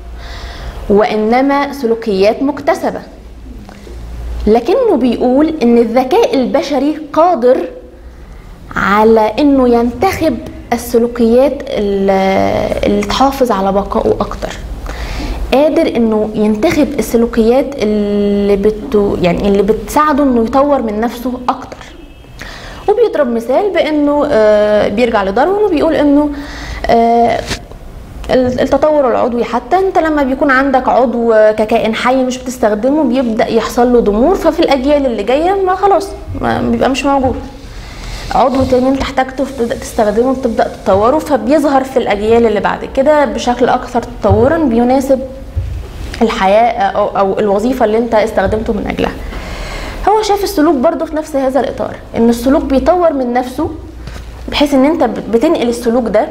[SPEAKER 2] وإنما سلوكيات مكتسبة لكنه بيقول إن الذكاء البشري قادر على إنه ينتخب السلوكيات اللي اللي تحافظ على بقائه أكتر قادر انه ينتخب السلوكيات اللي بت يعني اللي بتساعده انه يطور من نفسه اكتر وبيضرب مثال بانه آه، بيرجع لداروين وبيقول انه آه، التطور العضوي حتى انت لما بيكون عندك عضو ككائن حي مش بتستخدمه بيبدا يحصل له ضمور ففي الاجيال اللي جايه ما خلاص ما بيبقى مش موجود عضو تاني انت احتاجته بتبدا تستخدمه بتبدا تطوره فبيظهر في الاجيال اللي بعد كده بشكل اكثر تطورا بيناسب الحياه او, أو الوظيفه اللي انت استخدمته من اجلها هو شاف السلوك برضه في نفس هذا الاطار ان السلوك بيطور من نفسه بحيث ان انت بتنقل السلوك ده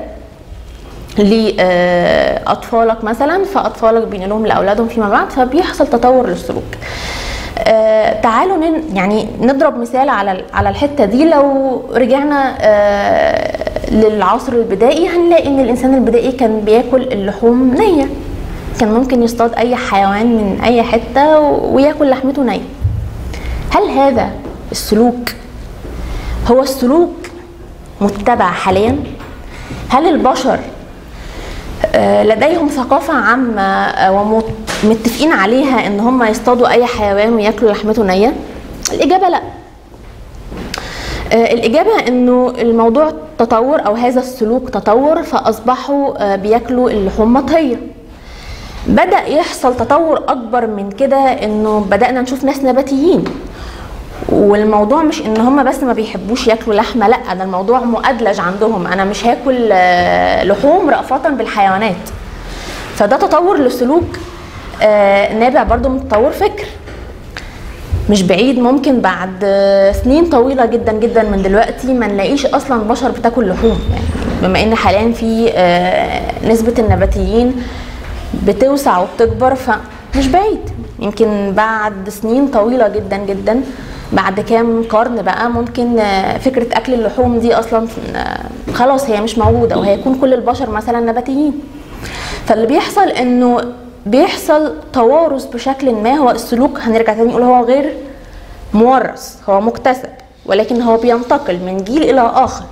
[SPEAKER 2] لاطفالك مثلا فاطفالك بينقلوهم لاولادهم فيما بعد فبيحصل تطور للسلوك آه تعالوا نن يعني نضرب مثال على على الحته دي لو رجعنا آه للعصر البدائي هنلاقي ان الانسان البدائي كان بياكل اللحوم نيه كان ممكن يصطاد اي حيوان من اي حته وياكل لحمته نيه هل هذا السلوك هو السلوك متبع حاليا هل البشر آه لديهم ثقافة عامة ومت متفقين عليها ان هم يصطادوا اي حيوان وياكلوا لحمته نيه الاجابه لا آه، الإجابة إنه الموضوع تطور أو هذا السلوك تطور فأصبحوا آه، بياكلوا اللحوم مطهية بدأ يحصل تطور أكبر من كده إنه بدأنا نشوف ناس نباتيين والموضوع مش ان هم بس ما بيحبوش ياكلوا لحمه لا ده الموضوع مؤدلج عندهم انا مش هاكل آه، لحوم رأفة بالحيوانات فده تطور لسلوك آه، نابع برضو من تطور فكر مش بعيد ممكن بعد آه، سنين طويلة جدا جدا من دلوقتي ما نلاقيش أصلا بشر بتاكل لحوم يعني بما إن حاليا في آه، نسبة النباتيين بتوسع وبتكبر فمش بعيد يمكن بعد سنين طويلة جدا جدا بعد كام قرن بقى ممكن آه، فكرة أكل اللحوم دي أصلا آه، خلاص هي مش موجودة وهيكون كل البشر مثلا نباتيين فاللي بيحصل انه بيحصل توارث بشكل ما هو السلوك هنرجع تاني نقول هو غير مورث هو مكتسب ولكن هو بينتقل من جيل الى اخر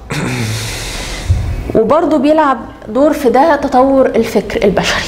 [SPEAKER 2] وبرضه بيلعب دور في ده تطور الفكر البشري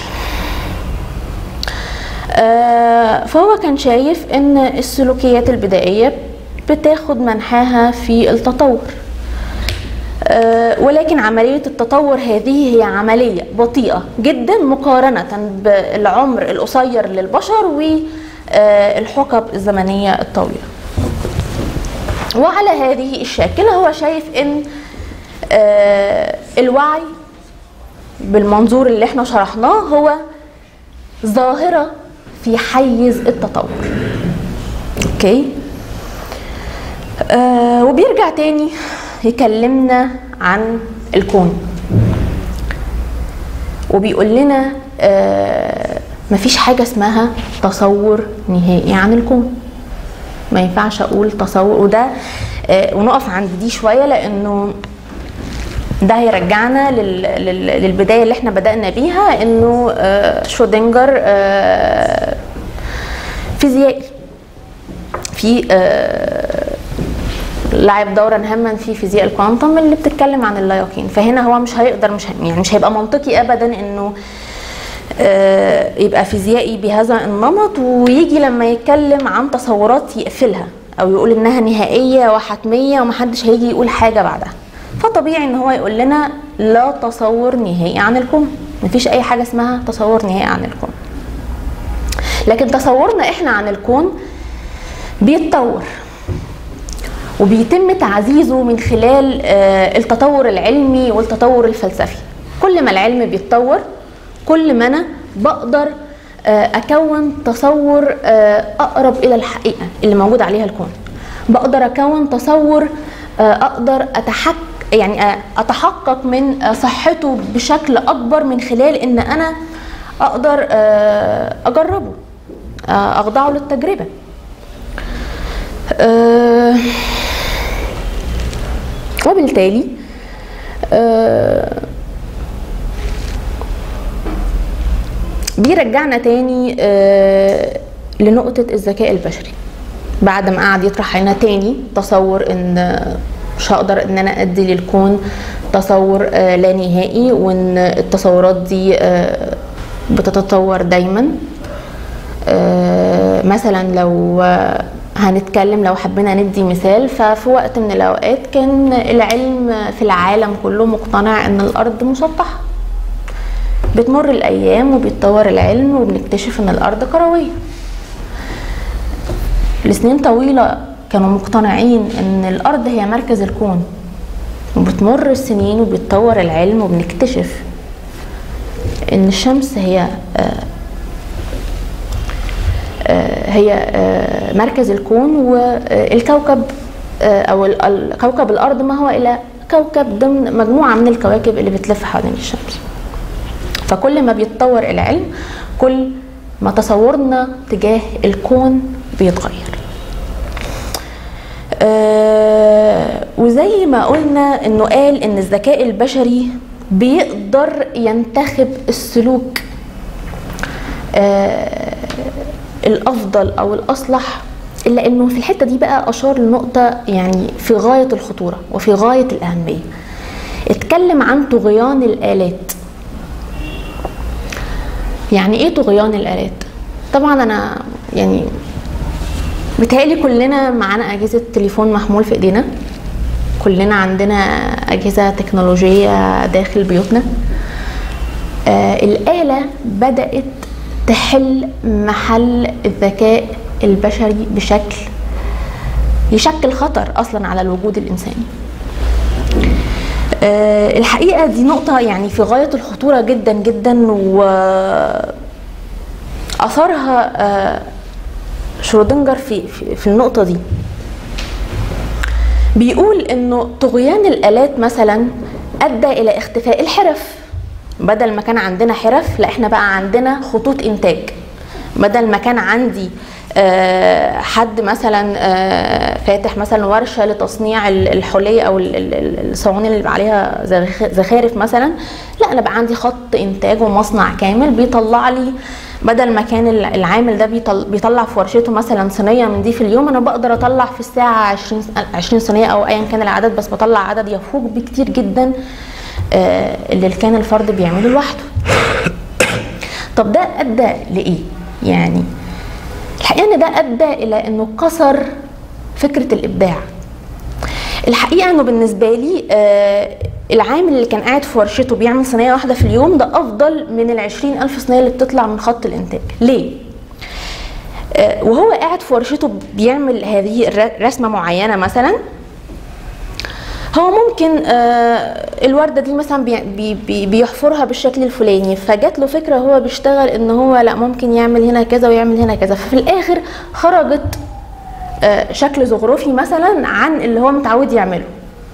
[SPEAKER 2] آه، فهو كان شايف ان السلوكيات البدائيه بتاخد منحاها في التطور آه، ولكن عملية التطور هذه هي عملية بطيئة جدا مقارنة بالعمر القصير للبشر والحقب الزمنية الطويلة وعلى هذه الشاكلة هو شايف ان آه، الوعي بالمنظور اللي احنا شرحناه هو ظاهرة في حيز التطور اوكي آه وبيرجع تاني يكلمنا عن الكون وبيقول لنا آه مفيش حاجة اسمها تصور نهائي عن الكون ما ينفعش اقول تصور وده آه ونقف عند دي شوية لانه ده هيرجعنا لل... لل... للبداية اللي احنا بدأنا بيها انه آه شرودنجر آه فيزيائي في آه لعب دورا هاما في فيزياء الكوانتم اللي بتتكلم عن اللا يقين فهنا هو مش هيقدر مش ه- يعني مش هيبقى منطقي ابدا انه آه، يبقى فيزيائي بهذا النمط ويجي لما يتكلم عن تصورات يقفلها او يقول انها نهائيه وحتميه ومحدش هيجي يقول حاجه بعدها فطبيعي ان هو يقول لنا لا تصور نهائي عن الكون مفيش اي حاجه اسمها تصور نهائي عن الكون لكن تصورنا احنا عن الكون بيتطور وبيتم تعزيزه من خلال آه، التطور العلمي والتطور الفلسفي كل ما العلم بيتطور كل ما انا بقدر آه، اكون تصور آه، اقرب الى الحقيقه اللي موجود عليها الكون بقدر اكون تصور آه، اقدر اتحك يعني آه، اتحقق من آه، صحته بشكل اكبر من خلال ان انا اقدر آه، اجربه آه، اخضعه للتجربه آه، وبالتالي آه، بيرجعنا تاني آه، لنقطة الذكاء البشري بعد ما قعد يطرح لنا تاني تصور ان مش هقدر ان انا ادي للكون تصور آه، لا نهائي وان التصورات دي آه، بتتطور دايما آه، مثلا لو آه، هنتكلم لو حبينا ندي مثال ففي وقت من الاوقات كان العلم في العالم كله مقتنع ان الارض مسطحه بتمر الايام وبيتطور العلم وبنكتشف ان الارض كرويه لسنين طويله كانوا مقتنعين ان الارض هي مركز الكون وبتمر السنين وبيتطور العلم وبنكتشف ان الشمس هي آه، آه، هي آه، مركز الكون والكوكب آه، او ال- ال- كوكب الارض ما هو الا كوكب ضمن مجموعه من الكواكب اللي بتلف حوالين الشمس فكل ما بيتطور العلم كل ما تصورنا تجاه الكون بيتغير آه، وزي ما قلنا انه قال ان الذكاء البشري بيقدر ينتخب السلوك آه، الافضل او الاصلح الا انه في الحته دي بقى اشار لنقطه يعني في غايه الخطوره وفي غايه الاهميه اتكلم عن طغيان الالات يعني ايه طغيان الالات طبعا انا يعني بيتهيألي كلنا معانا اجهزه تليفون محمول في ايدينا كلنا عندنا اجهزه تكنولوجيه داخل بيوتنا آه الاله بدات تحل محل الذكاء البشري بشكل يشكل خطر اصلا على الوجود الانساني آه، الحقيقه دي نقطه يعني في غايه الخطوره جدا جدا و اثرها آه، شرودنجر في في, في النقطه دي بيقول انه طغيان الالات مثلا ادى الى اختفاء الحرف بدل ما كان عندنا حرف لا احنا بقى عندنا خطوط انتاج بدل ما كان عندي آه، حد مثلا آه، فاتح مثلا ورشه لتصنيع ال- الحلي او ال- ال- ال- الصواني اللي بيبقى عليها زخ- زخارف مثلا لا انا بقى عندي خط انتاج ومصنع كامل بيطلع لي بدل ما كان ال- العامل ده بيطل- بيطلع في ورشته مثلا صينيه من دي في اليوم انا بقدر اطلع في الساعه 20 س- 20 صينيه او ايا كان العدد بس بطلع عدد يفوق بكتير جدا آه، اللي كان الفرد بيعمله لوحده طب ده ادى لايه يعني الحقيقه ان ده ادى الى انه كسر فكره الابداع الحقيقه انه بالنسبه لي آه، العامل اللي كان قاعد في ورشته بيعمل صينيه واحده في اليوم ده افضل من ال ألف صينيه اللي بتطلع من خط الانتاج ليه آه، وهو قاعد في ورشته بيعمل هذه الر- رسمه معينه مثلا هو ممكن آه، الورده دي مثلا بي- بي- بي- بيحفرها بالشكل الفلاني فجات له فكره هو بيشتغل ان هو لا ممكن يعمل هنا كذا ويعمل هنا كذا ففي الاخر خرجت آه، شكل زخرفي مثلا عن اللي هو متعود يعمله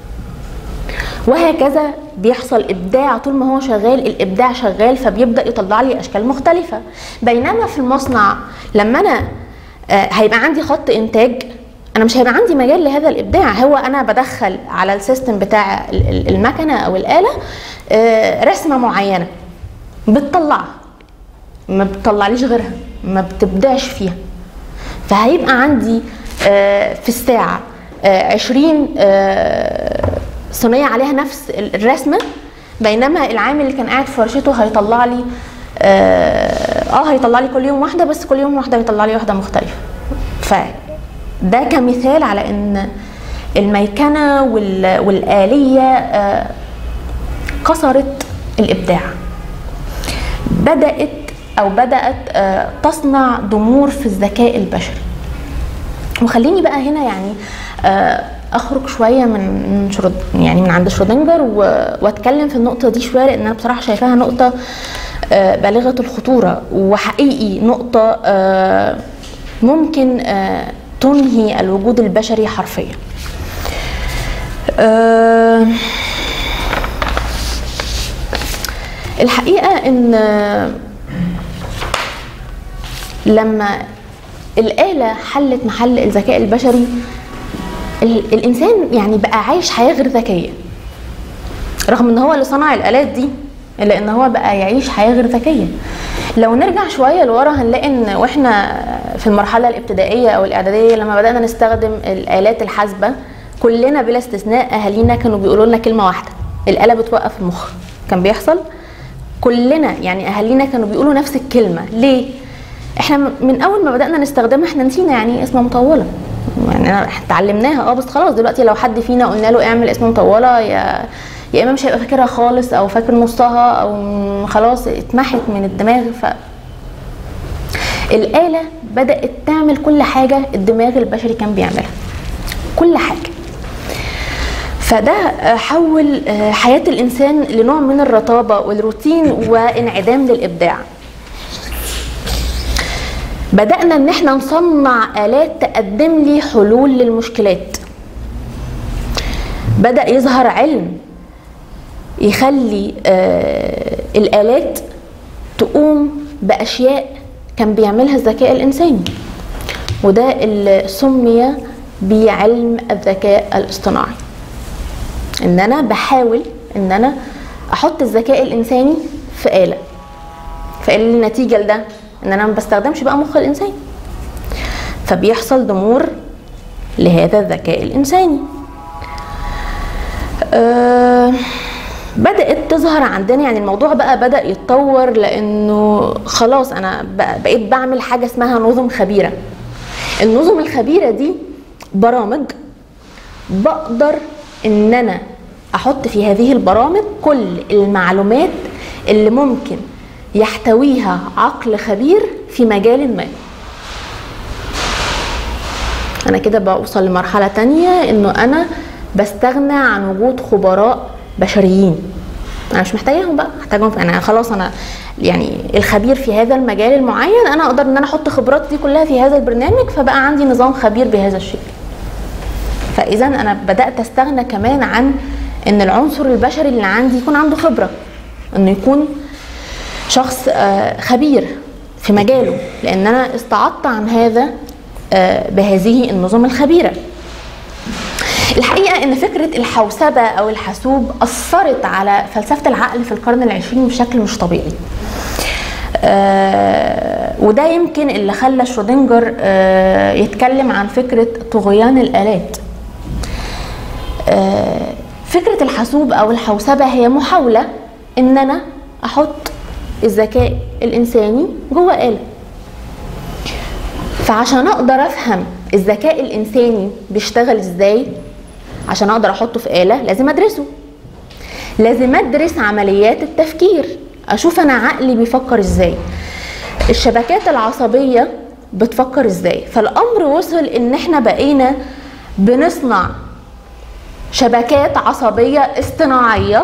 [SPEAKER 2] وهكذا بيحصل ابداع طول ما هو شغال الابداع شغال فبيبدا يطلع لي اشكال مختلفه بينما في المصنع لما انا آه، هيبقى عندي خط انتاج انا مش هيبقى عندي مجال لهذا الابداع هو انا بدخل على السيستم بتاع ال- ال- المكنه او الاله آه، رسمه معينه بتطلعها ما بتطلعليش غيرها ما بتبدعش فيها فهيبقى عندي آه، في الساعة آه، 20 آه، صينية عليها نفس ال- الرسمة بينما العامل اللي كان قاعد في ورشته هيطلع لي اه آه، هيطلع لي كل يوم واحدة بس كل يوم واحدة هيطلع لي واحدة مختلفة فده كمثال على ان الميكنة وال- والآلية آه، كسرت الإبداع بدأت أو بدأت آه، تصنع ضمور في الذكاء البشري وخليني بقى هنا يعني آه، اخرج شويه من من شرود يعني من عند شرودنجر و- واتكلم في النقطه دي شويه لان انا بصراحه شايفاها نقطه آه، بالغه الخطوره وحقيقي نقطه آه، ممكن آه، تنهي الوجود البشري حرفيا آه، الحقيقه ان آه، لما الآلة حلت محل الذكاء البشري ال- الإنسان يعني بقى عايش حياة غير ذكية رغم إن هو اللي صنع الآلات دي إلا إن هو بقى يعيش حياة غير ذكية لو نرجع شوية لورا هنلاقي إن وإحنا في المرحلة الابتدائية أو الإعدادية لما بدأنا نستخدم الآلات الحاسبة كلنا بلا استثناء أهالينا كانوا بيقولوا لنا كلمة واحدة الآلة بتوقف المخ كان بيحصل كلنا يعني أهالينا كانوا بيقولوا نفس الكلمة ليه؟ احنا م- من اول ما بدانا نستخدمها احنا نسينا يعني ايه اسم مطوله يعني أنا- احنا اتعلمناها اه بس خلاص دلوقتي لو حد فينا قلنا له اعمل اسم مطوله يا يا اما مش هيبقى فاكرها خالص او فاكر نصها او م- خلاص اتمحت من الدماغ ف الآلة بدأت تعمل كل حاجة الدماغ البشري كان بيعملها كل حاجة فده آه، حول آه، حياة الإنسان لنوع من الرطابة والروتين وانعدام للإبداع بدأنا إن احنا نصنع آلات تقدم لي حلول للمشكلات بدأ يظهر علم يخلي آه الآلات تقوم بأشياء كان بيعملها الذكاء الإنساني وده اللي سمي بعلم الذكاء الاصطناعي ان انا بحاول ان انا احط الذكاء الانساني في آلة فايه النتيجة لده ان انا ما بستخدمش بقى مخ الانسان فبيحصل ضمور لهذا الذكاء الانساني أه بدات تظهر عندنا يعني الموضوع بقى بدا يتطور لانه خلاص انا بق- بقيت بعمل حاجه اسمها نظم خبيره النظم الخبيره دي برامج بقدر ان انا احط في هذه البرامج كل المعلومات اللي ممكن يحتويها عقل خبير في مجال ما انا كده بوصل لمرحله تانية انه انا بستغنى عن وجود خبراء بشريين انا مش محتاجاهم بقى محتاجهم في انا خلاص انا يعني الخبير في هذا المجال المعين انا اقدر ان انا احط خبراتي دي كلها في هذا البرنامج فبقى عندي نظام خبير بهذا الشيء فاذا انا بدات استغنى كمان عن ان العنصر البشري اللي عندي يكون عنده خبره انه يكون شخص آه، خبير في مجاله لان انا استعضت عن هذا آه، بهذه النظم الخبيره الحقيقه ان فكره الحوسبه او الحاسوب اثرت على فلسفه العقل في القرن العشرين بشكل مش طبيعي آه وده يمكن اللي خلى شرودنجر آه يتكلم عن فكره طغيان الالات آه فكره الحاسوب او الحوسبه هي محاوله ان انا احط الذكاء الانساني جوه اله فعشان اقدر افهم الذكاء الانساني بيشتغل ازاي عشان اقدر احطه في اله لازم ادرسه لازم ادرس عمليات التفكير اشوف انا عقلي بيفكر ازاي الشبكات العصبيه بتفكر ازاي فالامر وصل ان احنا بقينا بنصنع شبكات عصبيه اصطناعيه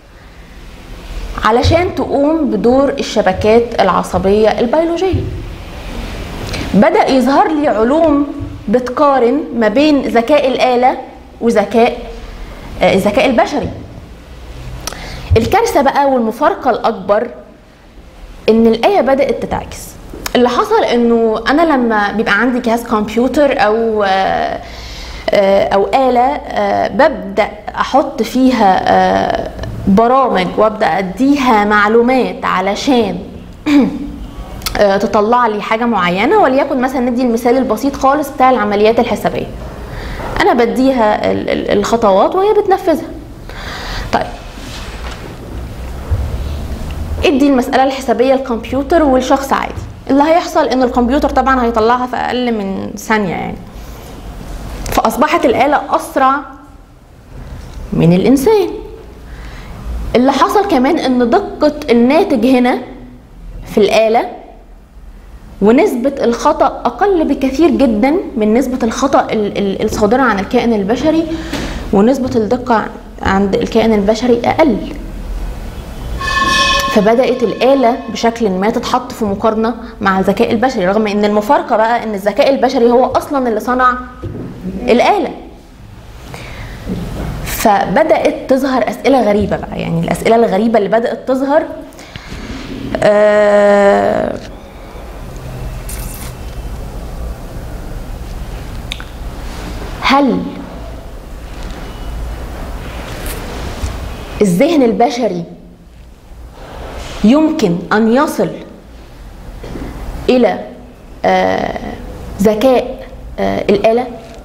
[SPEAKER 2] علشان تقوم بدور الشبكات العصبيه البيولوجيه بدا يظهر لي علوم بتقارن ما بين ذكاء الاله وذكاء آه، الذكاء البشري الكارثه بقى والمفارقه الاكبر ان الايه بدات تتعكس اللي حصل انه انا لما بيبقى عندي جهاز كمبيوتر او آه، آه، او اله آه، ببدا احط فيها آه، برامج وابدا اديها معلومات علشان آه، تطلع لي حاجه معينه وليكن مثلا ندي المثال البسيط خالص بتاع العمليات الحسابيه انا بديها ال- ال- الخطوات وهي بتنفذها طيب ادي المساله الحسابيه الكمبيوتر والشخص عادي اللي هيحصل ان الكمبيوتر طبعا هيطلعها في اقل من ثانيه يعني فاصبحت الاله اسرع من الانسان اللي حصل كمان ان دقه الناتج هنا في الاله ونسبة الخطأ أقل بكثير جدا من نسبة الخطأ ال- ال- الصادرة عن الكائن البشري ونسبة الدقة عند الكائن البشري أقل فبدأت الآلة بشكل ما تتحط في مقارنة مع الذكاء البشري رغم ان المفارقة بقى ان الذكاء البشري هو أصلا اللي صنع الآلة فبدأت تظهر أسئلة غريبة بقى يعني الأسئلة الغريبة اللي بدأت تظهر آه هل الذهن البشري يمكن ان يصل الى آه، ذكاء آه، الاله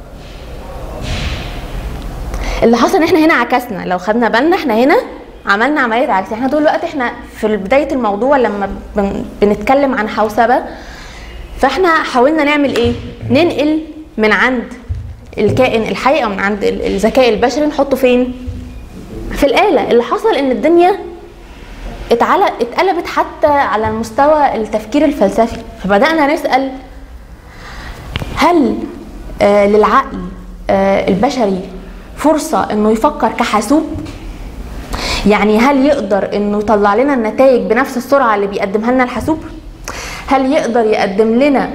[SPEAKER 2] اللي حصل ان احنا هنا عكسنا لو خدنا بالنا احنا هنا عملنا عمليه عكس احنا طول الوقت احنا في بدايه الموضوع لما بن- بنتكلم عن حوسبه فاحنا حاولنا نعمل ايه ننقل من عند الكائن الحي او من عند ال- الذكاء البشري نحطه فين في الاله اللي حصل ان الدنيا اتعل- اتقلبت حتى على المستوى التفكير الفلسفي فبدانا نسال هل آه للعقل آه البشري فرصه انه يفكر كحاسوب يعني هل يقدر انه يطلع لنا النتائج بنفس السرعه اللي بيقدمها لنا الحاسوب هل يقدر يقدم لنا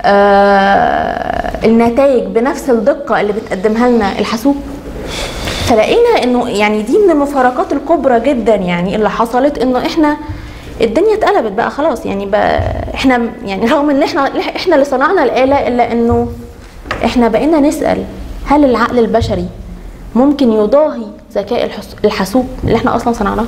[SPEAKER 2] آه النتائج بنفس الدقه اللي بتقدمها لنا الحاسوب فلقينا انه يعني دي من المفارقات الكبرى جدا يعني اللي حصلت انه احنا الدنيا اتقلبت بقى خلاص يعني بقى احنا يعني رغم ان احنا احنا اللي صنعنا الاله الا انه احنا بقينا نسال هل العقل البشري ممكن يضاهي ذكاء الحس- الحاسوب اللي احنا اصلا صنعناه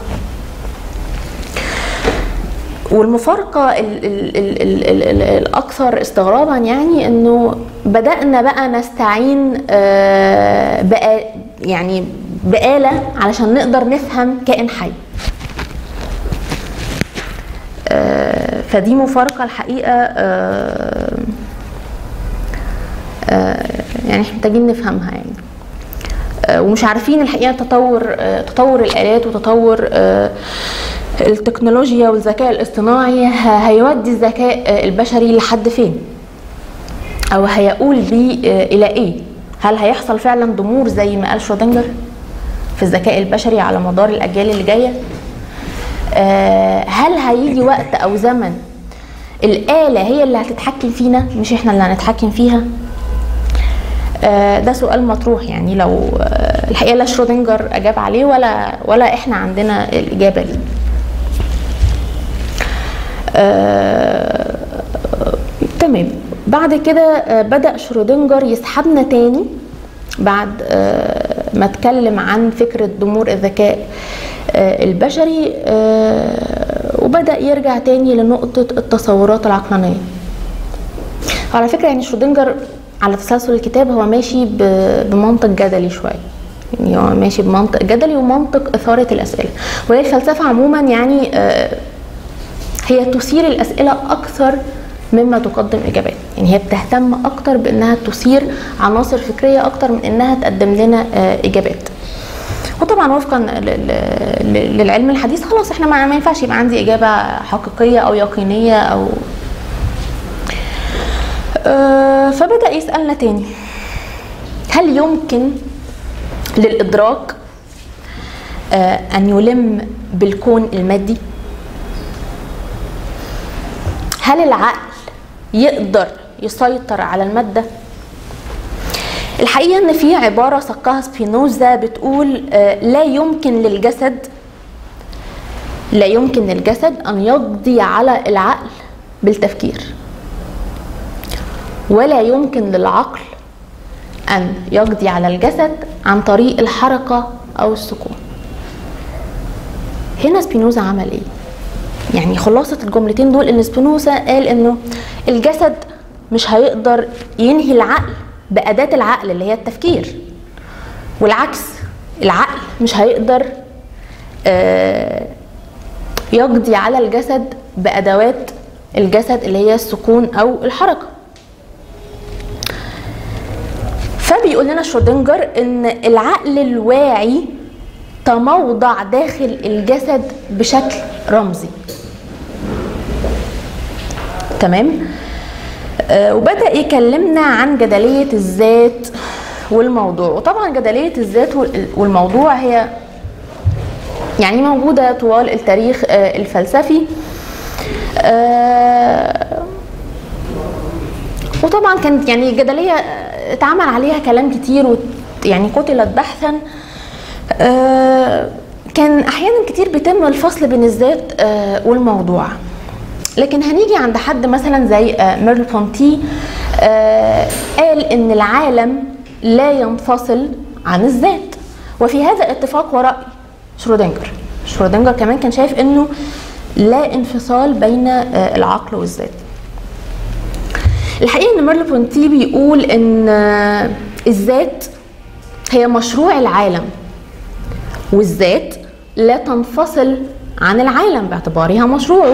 [SPEAKER 2] والمفارقة ال ال ال ال ال ال الأكثر استغرابا يعني إنه بدأنا بقى نستعين آه، بقى يعني بآلة علشان نقدر نفهم كائن حي آه، فدي مفارقة الحقيقة آه، آه، يعني احنا محتاجين نفهمها يعني آه، ومش عارفين الحقيقه تطور آه، تطور الالات وتطور آه، التكنولوجيا والذكاء الاصطناعي ه- هيودي الذكاء آه، البشري لحد فين او هيقول بيه آه، الى ايه هل هيحصل فعلا ضمور زي ما قال شرودنجر في الذكاء البشري على مدار الاجيال اللي جايه آه، هل هيجي وقت او زمن الآلة هي اللي هتتحكم فينا مش احنا اللي هنتحكم فيها آه، ده سؤال مطروح يعني لو آه، الحقيقه لا شرودنجر اجاب عليه ولا ولا احنا عندنا الاجابه ليه آه، تمام بعد كده آه، بدا شرودنجر يسحبنا تاني بعد آه، ما اتكلم عن فكره ضمور الذكاء آه، البشري آه، وبدا يرجع تاني لنقطه التصورات العقلانيه على فكره يعني شرودنجر على تسلسل الكتاب هو ماشي ب- بمنطق جدلي شويه يعني هو ماشي بمنطق جدلي ومنطق اثاره الاسئله وهي الفلسفه عموما يعني آه، هي تثير الاسئله اكثر مما تقدم اجابات يعني هي بتهتم اكتر بانها تثير عناصر فكريه اكتر من انها تقدم لنا آه، اجابات وطبعا وفقا ل- ل- ل- للعلم الحديث خلاص احنا ما ما ينفعش يبقى عندي اجابه حقيقيه او يقينيه او آه، فبدأ يسألنا تاني هل يمكن للإدراك آه، أن يلم بالكون المادي؟ هل العقل يقدر يسيطر على المادة؟ الحقيقة إن في عبارة سقاها سبينوزا بتقول آه، لا يمكن للجسد لا يمكن للجسد أن يقضي على العقل بالتفكير ولا يمكن للعقل أن يقضي على الجسد عن طريق الحركة أو السكون هنا سبينوزا عمل إيه؟ يعني خلاصة الجملتين دول إن سبينوزا قال إنه الجسد مش هيقدر ينهي العقل بأداة العقل اللي هي التفكير والعكس العقل مش هيقدر آه، يقضي على الجسد بأدوات الجسد اللي هي السكون أو الحركة فبيقول لنا شرودنجر ان العقل الواعي تموضع داخل الجسد بشكل رمزي تمام آه وبدا يكلمنا عن جدليه الذات والموضوع وطبعا جدليه الذات وال- والموضوع هي يعني موجوده طوال التاريخ آه الفلسفي آه وطبعا كانت يعني الجدليه آه، اتعمل عليها كلام كتير وت يعني قتلت بحثا آه، كان احيانا كتير بيتم الفصل بين الذات آه، والموضوع لكن هنيجي عند حد مثلا زي آه، ميرل بونتي آه، قال ان العالم لا ينفصل عن الذات وفي هذا اتفاق ورأي شرودنجر شرودنجر كمان كان شايف انه لا انفصال بين آه، العقل والذات الحقيقه ان ميرل بونتي بيقول ان آه، الذات هي مشروع العالم والذات لا تنفصل عن العالم باعتبارها مشروعه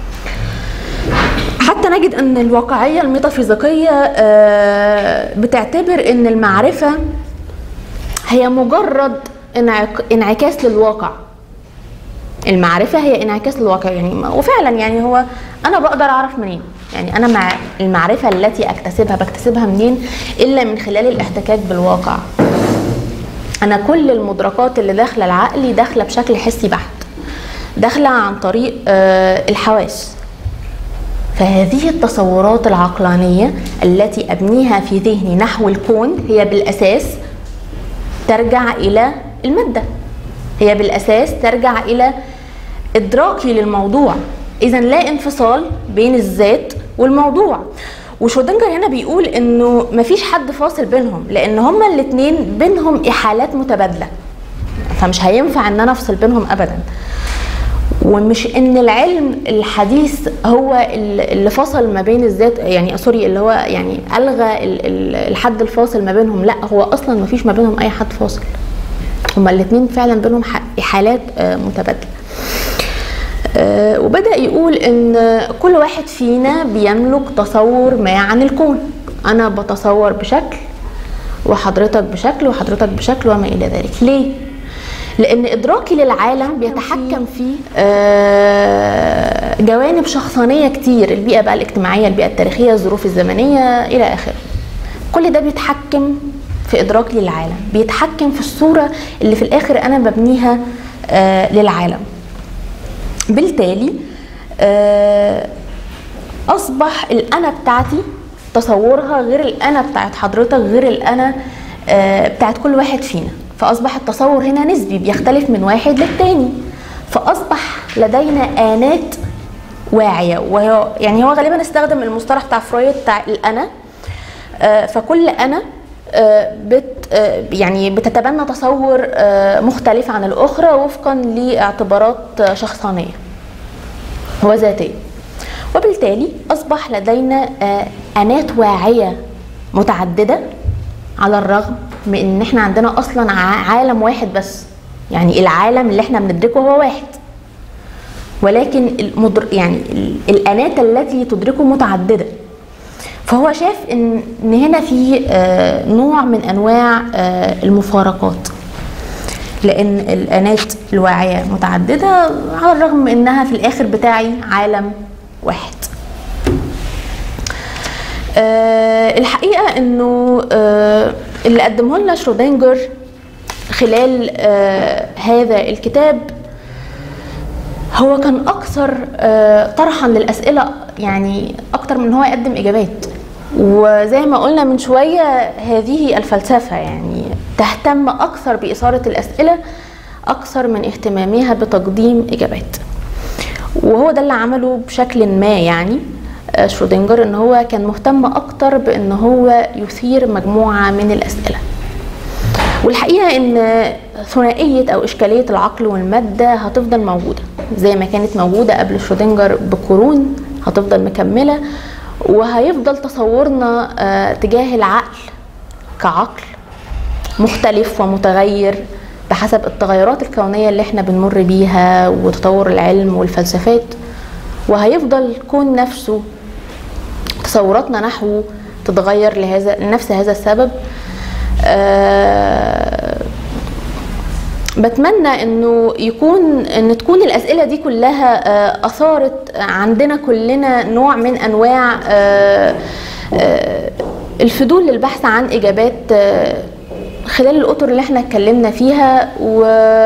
[SPEAKER 2] حتى نجد ان الواقعيه الميتافيزيقيه آه، بتعتبر ان المعرفه هي مجرد انعك- انعكاس للواقع المعرفة هي انعكاس للواقع يعني وفعلا يعني هو أنا بقدر أعرف منين يعني أنا مع المعرفة التي أكتسبها بكتسبها منين إلا من خلال الاحتكاك بالواقع أنا كل المدركات اللي داخلة لعقلي داخلة بشكل حسي بحت داخلة عن طريق آه، الحواس فهذه التصورات العقلانية التي أبنيها في ذهني نحو الكون هي بالأساس ترجع إلى المادة هي بالأساس ترجع إلى إدراكي للموضوع إذا لا انفصال بين الذات والموضوع وشودنجر هنا بيقول انه مفيش حد فاصل بينهم لان هما الاتنين بينهم احالات متبادله فمش هينفع ان انا افصل بينهم ابدا ومش ان العلم الحديث هو اللي فصل ما بين الذات يعني سوري اللي هو يعني الغى ال- ال- الحد الفاصل ما بينهم لا هو اصلا ما فيش ما بينهم اي حد فاصل هما الاثنين فعلا بينهم ح- حالات آه، متبادله آه، وبدأ يقول إن كل واحد فينا بيملك تصور ما عن الكون أنا بتصور بشكل وحضرتك بشكل وحضرتك بشكل وما إلى ذلك ليه؟ لأن إدراكي للعالم بيتحكم فيه آه، جوانب شخصانية كتير البيئة بقى الاجتماعية البيئة التاريخية الظروف الزمنية إلى آخره كل ده بيتحكم في إدراكي للعالم بيتحكم في الصورة اللي في الآخر أنا ببنيها آه، للعالم بالتالي آه، اصبح الانا بتاعتي تصورها غير الانا بتاعت حضرتك غير الانا آه، بتاعت كل واحد فينا فاصبح التصور هنا نسبي بيختلف من واحد للتاني فاصبح لدينا انات واعيه وهو يعني هو غالبا استخدم المصطلح بتاع فرويد بتاع الانا آه، فكل انا آه، بت آه، يعني بتتبنى تصور آه، مختلف عن الاخرى وفقا لاعتبارات آه، شخصانيه وذاتيه وبالتالي اصبح لدينا آه، انات واعيه متعدده على الرغم من ان احنا عندنا اصلا ع- عالم واحد بس يعني العالم اللي احنا بندركه هو واحد ولكن المدر... يعني ال- الانات التي تدركه متعدده فهو شاف ان ان هنا في آه، نوع من انواع آه، المفارقات لان الانات الواعيه متعدده على الرغم من انها في الاخر بتاعي عالم واحد آه، الحقيقه انه آه، اللي قدمه لنا شرودنجر خلال آه، هذا الكتاب هو كان اكثر آه، طرحا للاسئله يعني اكتر من هو يقدم اجابات وزي ما قلنا من شويه هذه الفلسفه يعني تهتم اكثر باثاره الاسئله اكثر من اهتمامها بتقديم اجابات وهو ده اللي عمله بشكل ما يعني آه، شرودنجر ان هو كان مهتم اكتر بان هو يثير مجموعه من الاسئله والحقيقه ان ثنائيه او اشكاليه العقل والماده هتفضل موجوده زي ما كانت موجوده قبل شرودنجر بقرون هتفضل مكمله وهيفضل تصورنا آه، تجاه العقل كعقل مختلف ومتغير بحسب التغيرات الكونيه اللي احنا بنمر بيها وتطور العلم والفلسفات وهيفضل الكون نفسه تصوراتنا نحوه تتغير لهذا لنفس هذا السبب آه بتمنى انه يكون ان تكون الاسئله دي كلها آه اثارت عندنا كلنا نوع من انواع آه آه الفضول للبحث عن اجابات آه خلال الاطر اللي احنا اتكلمنا فيها و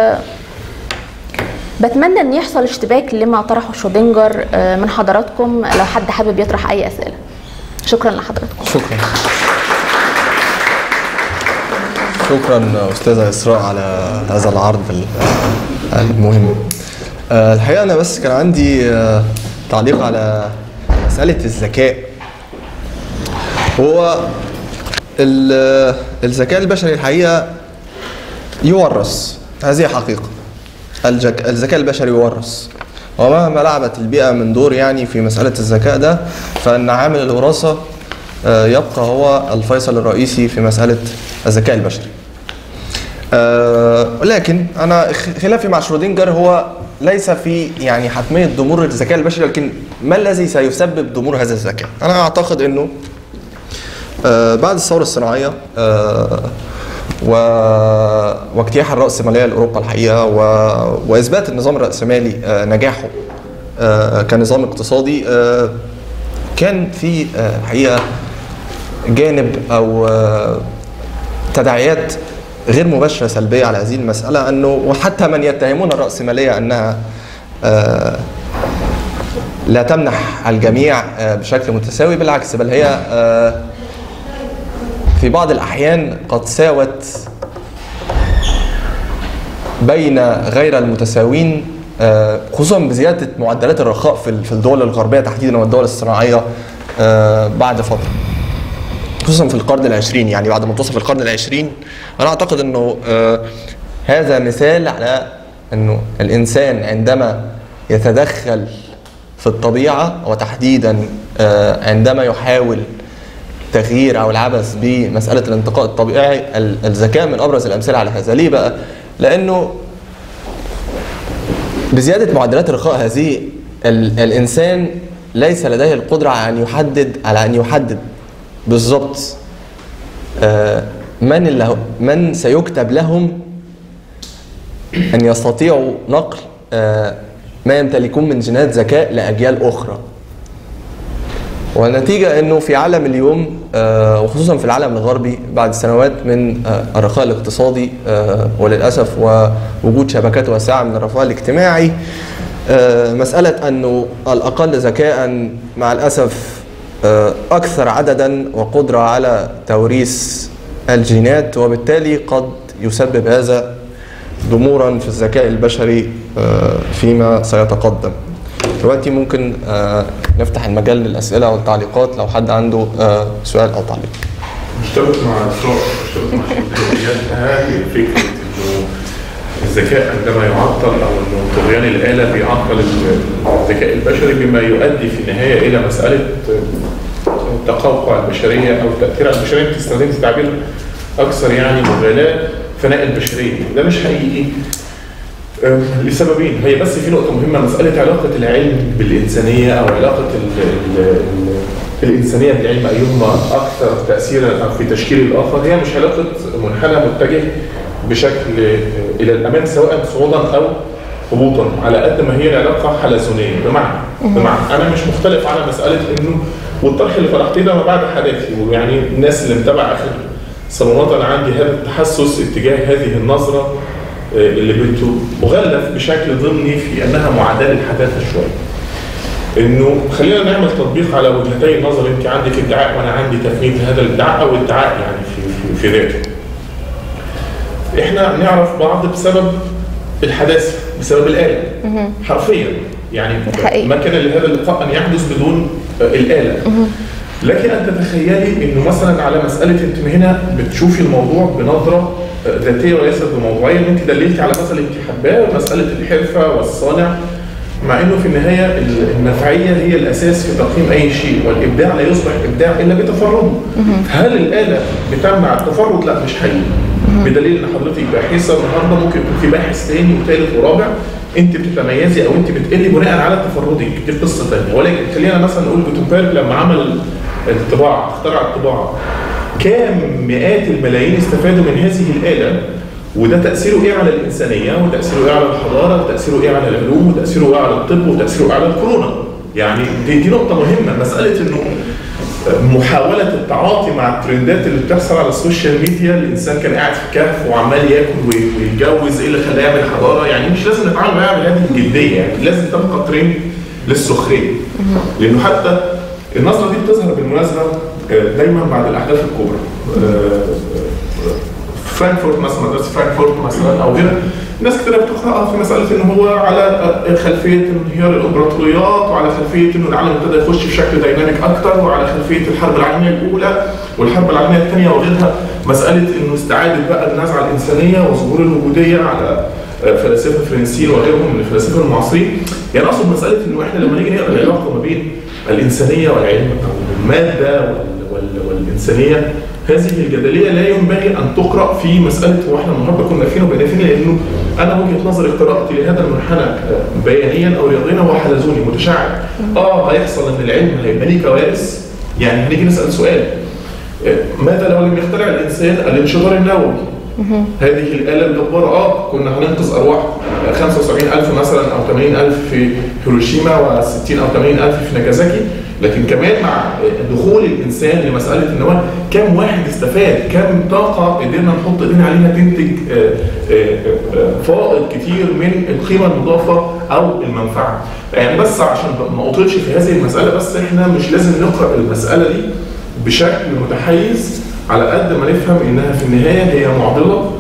[SPEAKER 2] بتمنى ان يحصل اشتباك لما طرحه شودنجر آه، من حضراتكم لو حد حابب يطرح اي اسئله شكرا لحضراتكم
[SPEAKER 1] شكرا شكرا استاذه اسراء على هذا العرض ال- المهم آه، الحقيقه انا بس كان عندي آه، تعليق على مساله الذكاء هو ال- الذكاء البشري الحقيقه يورث هذه حقيقه الجك- الذكاء البشري يورث ومهما لعبت البيئة من دور يعني في مسألة الذكاء ده فإن عامل الوراثة آه، يبقى هو الفيصل الرئيسي في مسألة الذكاء البشري آه، ولكن أنا خ- خلافي مع شرودنجر هو ليس في يعني حتمية ضمور الذكاء البشري لكن ما الذي سيسبب ضمور هذا الذكاء أنا أعتقد أنه آه، بعد الثورة الصناعية آه، و... واجتياح الرأسمالية لأوروبا الحقيقة و... وإثبات النظام الرأسمالي آه، نجاحه آه، كنظام اقتصادي آه، كان في آه، حقيقة جانب أو آه، تداعيات غير مباشرة سلبية على هذه المسألة أنه وحتى من يتهمون الرأسمالية أنها آه، لا تمنح الجميع آه، بشكل متساوي بالعكس بل هي آه، في بعض الأحيان قد ساوت بين غير المتساوين آه، خصوصا بزيادة معدلات الرخاء في في الدول الغربية تحديدا والدول الصناعية آه، بعد فترة خصوصا في القرن العشرين يعني بعد منتصف القرن العشرين أنا أعتقد أنه آه، هذا مثال على أنه الإنسان عندما يتدخل في الطبيعة وتحديدا آه، عندما يحاول تغيير او العبث بمساله الانتقاء الطبيعي ال- الذكاء من ابرز الامثله على هذا ليه بقى لانه بزياده معدلات الرخاء هذه ال الانسان ليس لديه القدره على ان يحدد على ان يحدد بالضبط آه، من اللي من سيكتب لهم ان يستطيعوا نقل آه، ما يمتلكون من جينات ذكاء لاجيال اخرى والنتيجة انه في عالم اليوم آه، وخصوصا في العالم الغربي بعد سنوات من آه، الرخاء الاقتصادي آه، وللاسف ووجود شبكات واسعة من الرفاه الاجتماعي آه، مسألة انه الاقل ذكاء مع الاسف آه، اكثر عددا وقدرة على توريث الجينات وبالتالي قد يسبب هذا ضمورا في الذكاء البشري آه، فيما سيتقدم دلوقتي ممكن آه، نفتح المجال للأسئلة والتعليقات لو حد عنده آه، سؤال أو تعليق
[SPEAKER 4] مشترك مع إسراء مشترك مع شخصياتها هي فكرة إنه الذكاء عندما يعطل أو إنه طغيان الآلة بيعطل الذكاء البشري بما يؤدي في النهاية إلى مسألة تقوقع البشرية أو تأثير على البشرية أنت استخدمت تعبير أكثر يعني مغالاة فناء البشرية ده مش حقيقي أم، لسببين هي بس في نقطة مهمة مسألة علاقة العلم بالإنسانية أو علاقة ال ال ال الإنسانية بالعلم أيهما أكثر تأثيرا أو في تشكيل الآخر هي مش علاقة منحنى متجه بشكل آه، إلى الأمام سواء صعودا أو هبوطا على قد ما هي علاقة حلزونية بمعنى بمعنى أنا مش مختلف على مسألة إنه والطرح اللي طرحتيه ده ما بعد حداثي ويعني الناس اللي متابعة آخر صالونات أنا عندي هذا التحسس اتجاه هذه النظرة آه، اللي بتغلف بشكل ضمني في انها معاداه للحداثه شويه. انه خلينا نعمل تطبيق على وجهتي النظر انت عندك ادعاء وانا عندي تفنيد هذا الادعاء او ادعاء يعني في في, في ذاته. احنا نعرف بعض بسبب الحداثه بسبب الاله حرفيا يعني
[SPEAKER 2] ده حقيقي.
[SPEAKER 4] ما كان لهذا اللقاء ان يحدث بدون آه، الاله. لكن ان تتخيلي انه مثلا على مساله انت هنا بتشوفي الموضوع بنظره آه، ذاتيه وليست بموضوعيه ان انت دللتي على مثل انت حباه مساله الحرفه والصانع مع انه في النهايه ال- النفعيه هي الاساس في تقييم اي شيء والابداع لا يصبح ابداع الا بتفرده. هل الاله بتمنع التفرد؟ لا مش حقيقي. بدليل ان حضرتك باحثه النهارده ممكن يكون في باحث ثاني وثالث ورابع انت بتتميزي او انت بتقلي بناء على تفردك دي قصه ثانيه ولكن خلينا مثلا نقول جوتنبرج لما عمل الطباعه اخترع الطباعه كام مئات الملايين استفادوا من هذه الاله وده تاثيره ايه على الانسانيه وتاثيره ايه على الحضاره وتاثيره ايه على العلوم وتاثيره ايه على الطب وتاثيره ايه على الكورونا يعني دي, دي نقطه مهمه مساله انه محاولة التعاطي مع الترندات اللي بتحصل على السوشيال ميديا الإنسان كان قاعد في كهف وعمال ياكل وي- ويتجوز إيه اللي خلاه يعمل حضارة يعني مش لازم نتعامل معاها بهذه الجدية يعني لازم تبقى ترند للسخرية لأنه حتى النظرة دي بتظهر بالمناسبة آه، دايما بعد الأحداث الكبرى آه، فرانكفورت مثلا مدرسه فرانكفورت مثلا او غيرها ناس كتير بتقراها في مساله ان هو على خلفيه انهيار الامبراطوريات وعلى خلفيه انه العالم ابتدى يخش بشكل ديناميك اكتر وعلى خلفيه الحرب العالميه الاولى والحرب العالميه الثانيه وغيرها مساله انه استعاده بقى النزعه الانسانيه وظهور الوجوديه على فلاسفه فرنسيين وغيرهم من الفلاسفه المعاصرين يعني اقصد مساله انه احنا لما نيجي نقرا العلاقه ما بين الانسانيه والعلم او الماده وال وال والانسانيه هذه الجدليه لا ينبغي ان تقرا في مساله هو احنا النهارده كنا فين وبقينا فين لانه انا وجهه نظري قراءتي لهذا المنحنى آه، بيانيا او رياضيا هو حلزوني متشعب اه هيحصل ان العلم هيبقى ليه كوارث يعني هنيجي نسال سؤال آه، ماذا لو لم يخترع الانسان الانشطار النووي؟ هذه الآلة الجبارة اه كنا هننقذ أرواح 75000 مثلا أو 80000 في هيروشيما و60 أو 80000 في ناجازاكي لكن كمان مع دخول الإنسان لمسألة إن هو كم واحد استفاد كم طاقة قدرنا نحط إيدينا عليها تنتج آه، آه، آه، فائض كتير من القيمة المضافة أو المنفعة يعني بس عشان ما أطولش في هذه المسألة بس إحنا مش لازم نقرأ المسألة دي بشكل متحيز على قد ما نفهم انها في النهايه هي معضله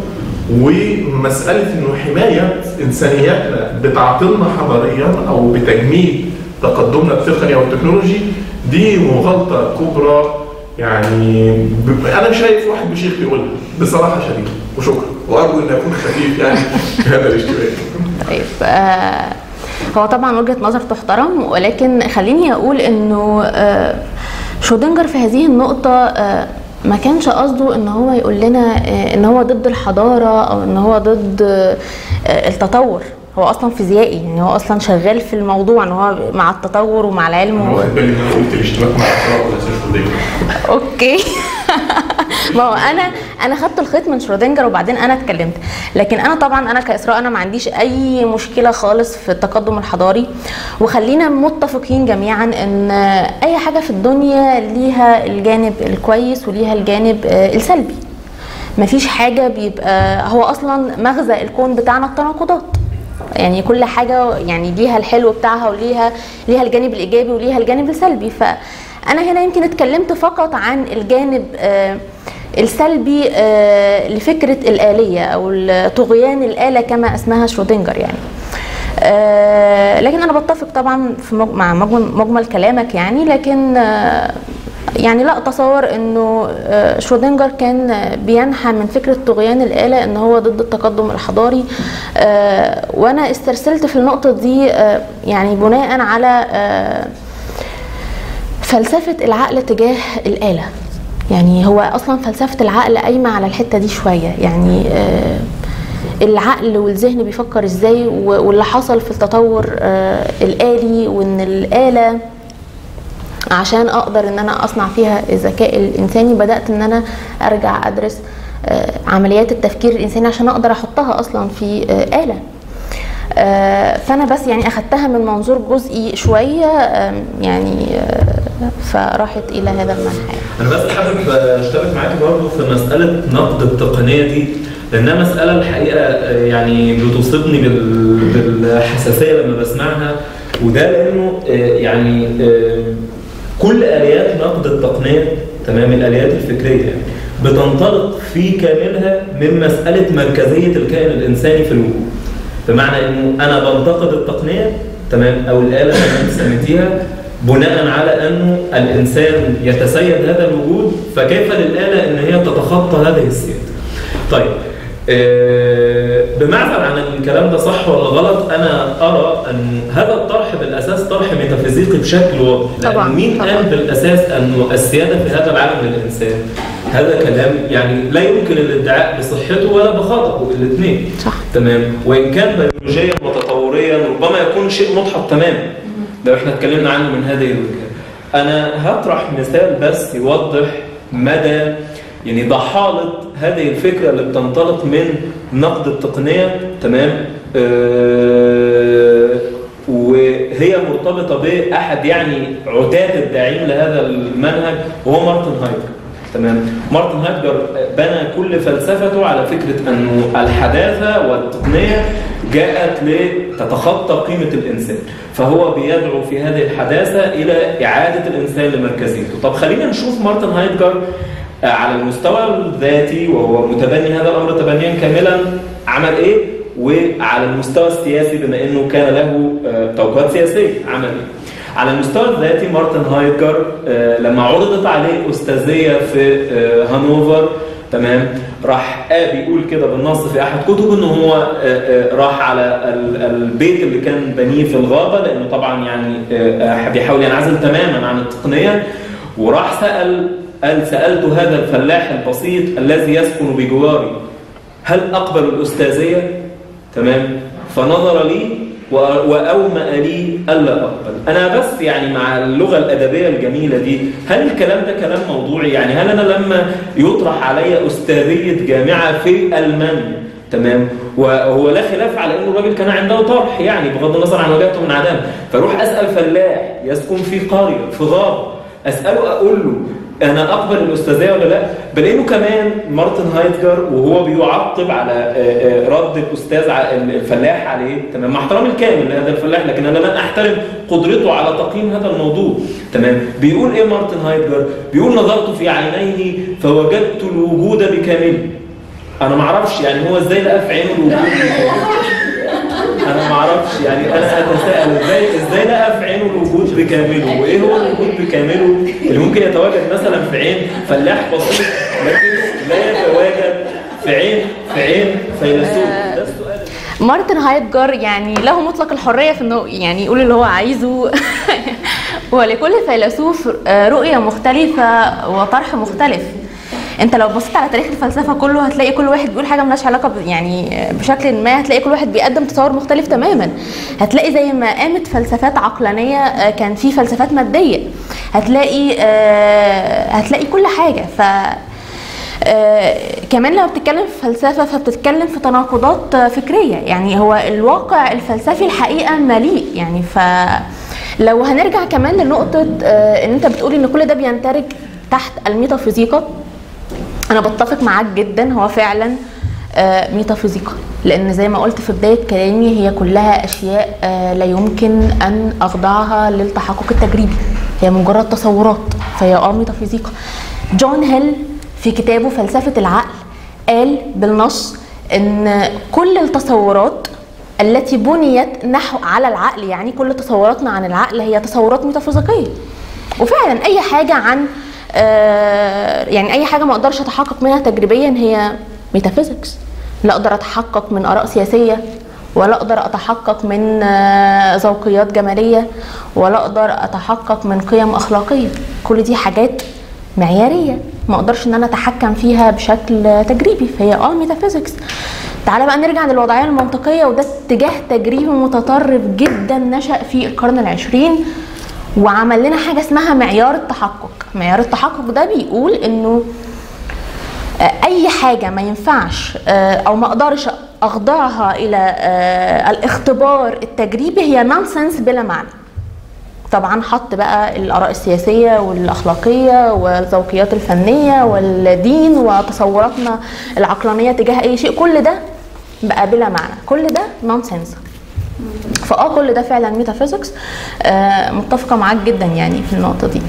[SPEAKER 4] ومساله انه حمايه انسانياتنا بتعطلنا حضاريا او بتجميد تقدمنا التقني او التكنولوجي دي مغالطه كبرى يعني ب... انا شايف واحد بشيخ بيقولها بصراحه شديده وشكرا وارجو ان اكون خفيف يعني في هذا الاشتباك
[SPEAKER 2] طيب آه هو طبعا وجهه نظر تحترم ولكن خليني اقول انه آه شودنجر في هذه النقطه آه ما كانش قصده ان هو يقول لنا آه، ان هو ضد الحضاره او ان هو ضد آه، التطور هو اصلا فيزيائي يعني هو اصلا شغال في الموضوع ان هو مع التطور ومع العلم
[SPEAKER 4] انا
[SPEAKER 2] و...
[SPEAKER 4] واخد بالي ان انا قلت الاشتراك مع الاخراج ولا شرودنجر
[SPEAKER 2] اوكي ما هو انا انا خدت الخيط من شرودنجر وبعدين انا اتكلمت لكن انا طبعا انا كاسراء انا ما عنديش اي مشكله خالص في التقدم الحضاري وخلينا متفقين جميعا ان اي حاجه في الدنيا ليها الجانب الكويس وليها الجانب آه، السلبي مفيش حاجه بيبقى هو اصلا مغزى الكون بتاعنا التناقضات يعني كل حاجه يعني ليها الحلو بتاعها وليها ليها الجانب الايجابي وليها الجانب السلبي فانا هنا يمكن اتكلمت فقط عن الجانب آه، السلبي آه، لفكره الاليه او طغيان الاله كما اسمها شرودنجر يعني آه، لكن انا بتفق طبعا في مج- مع مجمل, مجمل كلامك يعني لكن آه، يعني لا اتصور انه آه، شرودنجر كان آه، بينحى من فكره طغيان الاله ان هو ضد التقدم الحضاري آه، وانا استرسلت في النقطه دي آه، يعني بناء على آه، فلسفه العقل تجاه الاله يعني هو اصلا فلسفه العقل قايمه على الحته دي شويه يعني آه، العقل والذهن بيفكر ازاي و- واللي حصل في التطور آه، الالي وان الاله عشان اقدر ان انا اصنع فيها الذكاء الانساني بدات ان انا ارجع ادرس آه، عمليات التفكير الانساني عشان اقدر احطها اصلا في آه، اله آه، فانا بس يعني اخدتها من منظور جزئي شويه آم، يعني آه، فراحت الى هذا المنحى
[SPEAKER 5] انا بس حابب اشترك معاك برضه في مساله نقد التقنيه دي لانها مساله الحقيقه آه، يعني بتصيبني بال- بالحساسيه لما بسمعها وده لانه آه، يعني آه، كل اليات نقد التقنيه تمام الاليات الفكريه يعني بتنطلق في كاملها من مساله مركزيه الكائن الانساني في الوجود بمعنى انه انا بنتقد التقنيه تمام او الاله اللي انت سميتيها بناء على انه الانسان يتسيد هذا الوجود فكيف للاله ان هي تتخطى هذه السياده. طيب آه، بمعزل عن الكلام ده صح ولا غلط انا ارى ان هذا الطرح بالاساس طرح ميتافيزيقي بشكل واضح لان
[SPEAKER 2] طبعاً،
[SPEAKER 5] مين
[SPEAKER 2] طبعاً.
[SPEAKER 5] قال بالاساس انه السياده في هذا العالم للانسان هذا كلام يعني لا يمكن الادعاء بصحته ولا بخطئه الاثنين
[SPEAKER 2] صح.
[SPEAKER 5] تمام وان كان بيولوجيا وتطوريا ربما يكون شيء مضحك تماما لو احنا اتكلمنا عنه من هذه الوجهه انا هطرح مثال بس يوضح مدى يعني ضحالة هذه الفكرة اللي بتنطلق من نقد التقنية تمام آه وهي مرتبطة بأحد يعني عتاة الداعين لهذا المنهج وهو مارتن هايدجر تمام مارتن هايدجر بنى كل فلسفته على فكرة أنه الحداثة والتقنية جاءت لتتخطى قيمة الإنسان فهو بيدعو في هذه الحداثة إلى إعادة الإنسان لمركزيته طب خلينا نشوف مارتن هايدجر على المستوى الذاتي وهو متبني هذا الأمر تبنيا كاملا عمل إيه وعلى المستوى السياسي بما أنه كان له آه، توقعات سياسية عمل إيه على المستوى الذاتي مارتن هايدجر آه، لما عرضت عليه أستاذية في آه، هانوفر تمام راح آه بيقول كده بالنص في احد كتبه ان هو آه، آه، راح على ال- البيت اللي كان بنيه في الغابه لانه طبعا يعني آه، آه، بيحاول ينعزل تماما عن التقنيه وراح سال قال سالت هذا الفلاح البسيط الذي يسكن بجواري هل اقبل الاستاذيه تمام فنظر لي و- وأومأ لي ألا أقبل أنا بس يعني مع اللغة الأدبية الجميلة دي هل الكلام ده كلام موضوعي يعني هل أنا لما يطرح علي أستاذية جامعة في ألمانيا تمام وهو لا خلاف على انه الراجل كان عنده طرح يعني بغض النظر عن وجهته من عدم فاروح اسال فلاح يسكن في قريه في غابه اساله اقول له انا اقبل الاستاذيه ولا لا بل انه كمان مارتن هايدجر وهو بيعقب على آه، آه، رد الاستاذ ع- الفلاح عليه تمام مع احترامي الكامل لهذا الفلاح لكن انا لن احترم قدرته على تقييم هذا الموضوع تمام بيقول ايه مارتن هايدجر بيقول نظرت في عينيه فوجدت الوجود بكامله انا ما اعرفش يعني هو ازاي لقى في عينه الوجود بكامله انا ما اعرفش يعني انا اتساءل ازاي ازاي لقى في عينه الوجود بكامله وايه هو الوجود بكامله اللي ممكن يتواجد مثلا في عين فلاح بسيط لكن لا يتواجد في عين في عين فيلسوف ده السؤال
[SPEAKER 2] مارتن هايدجر يعني له مطلق الحريه في انه يعني يقول اللي هو عايزه ولكل فيلسوف آه، رؤيه مختلفه وطرح مختلف انت لو بصيت على تاريخ الفلسفه كله هتلاقي كل واحد بيقول حاجه ملهاش علاقه ب- يعني بشكل ما هتلاقي كل واحد بيقدم تصور مختلف تماما هتلاقي زي ما قامت فلسفات عقلانيه آه، كان في فلسفات ماديه هتلاقي آه، هتلاقي كل حاجه ف آه، كمان لما بتتكلم في فلسفه فبتتكلم في تناقضات آه، فكريه يعني هو الواقع الفلسفي الحقيقه مليء يعني ف لو هنرجع كمان لنقطه آه، ان انت بتقول ان كل ده بيندرج تحت الميتافيزيقا انا بتفق معاك جدا هو فعلا آه، ميتافيزيقا لان زي ما قلت في بدايه كلامي هي كلها اشياء آه، لا يمكن ان اخضعها للتحقق التجريبي هي مجرد تصورات فهي اه ميتافيزيقا جون هيل في كتابه فلسفه العقل قال بالنص ان كل التصورات التي بنيت نحو على العقل يعني كل تصوراتنا عن العقل هي تصورات ميتافيزيقيه وفعلا اي حاجه عن آه، يعني اي حاجه ما اقدرش اتحقق منها تجريبيا هي ميتافيزيكس لا اقدر اتحقق من اراء سياسيه ولا اقدر اتحقق من آه، ذوقيات جماليه ولا اقدر اتحقق من قيم اخلاقيه كل دي حاجات معياريه ما اقدرش ان انا اتحكم فيها بشكل تجريبي فهي اه ميتافيزيكس تعالى بقى نرجع للوضعيه المنطقيه وده اتجاه تجريبي متطرف جدا نشا في القرن العشرين وعمل لنا حاجه اسمها معيار التحقق معيار التحقق ده بيقول انه آه، اي حاجه ما ينفعش آه، او ما اقدرش اخضعها الى آه، الاختبار التجريبي هي نونسنس بلا معنى طبعا حط بقى الاراء السياسيه والاخلاقيه والذوقيات الفنيه والدين وتصوراتنا العقلانيه تجاه اي شيء كل ده بقى بلا معنى كل ده نونسنس فاه كل ده فعلا ميتافيزيكس آه متفقه معاك جدا يعني في النقطه دي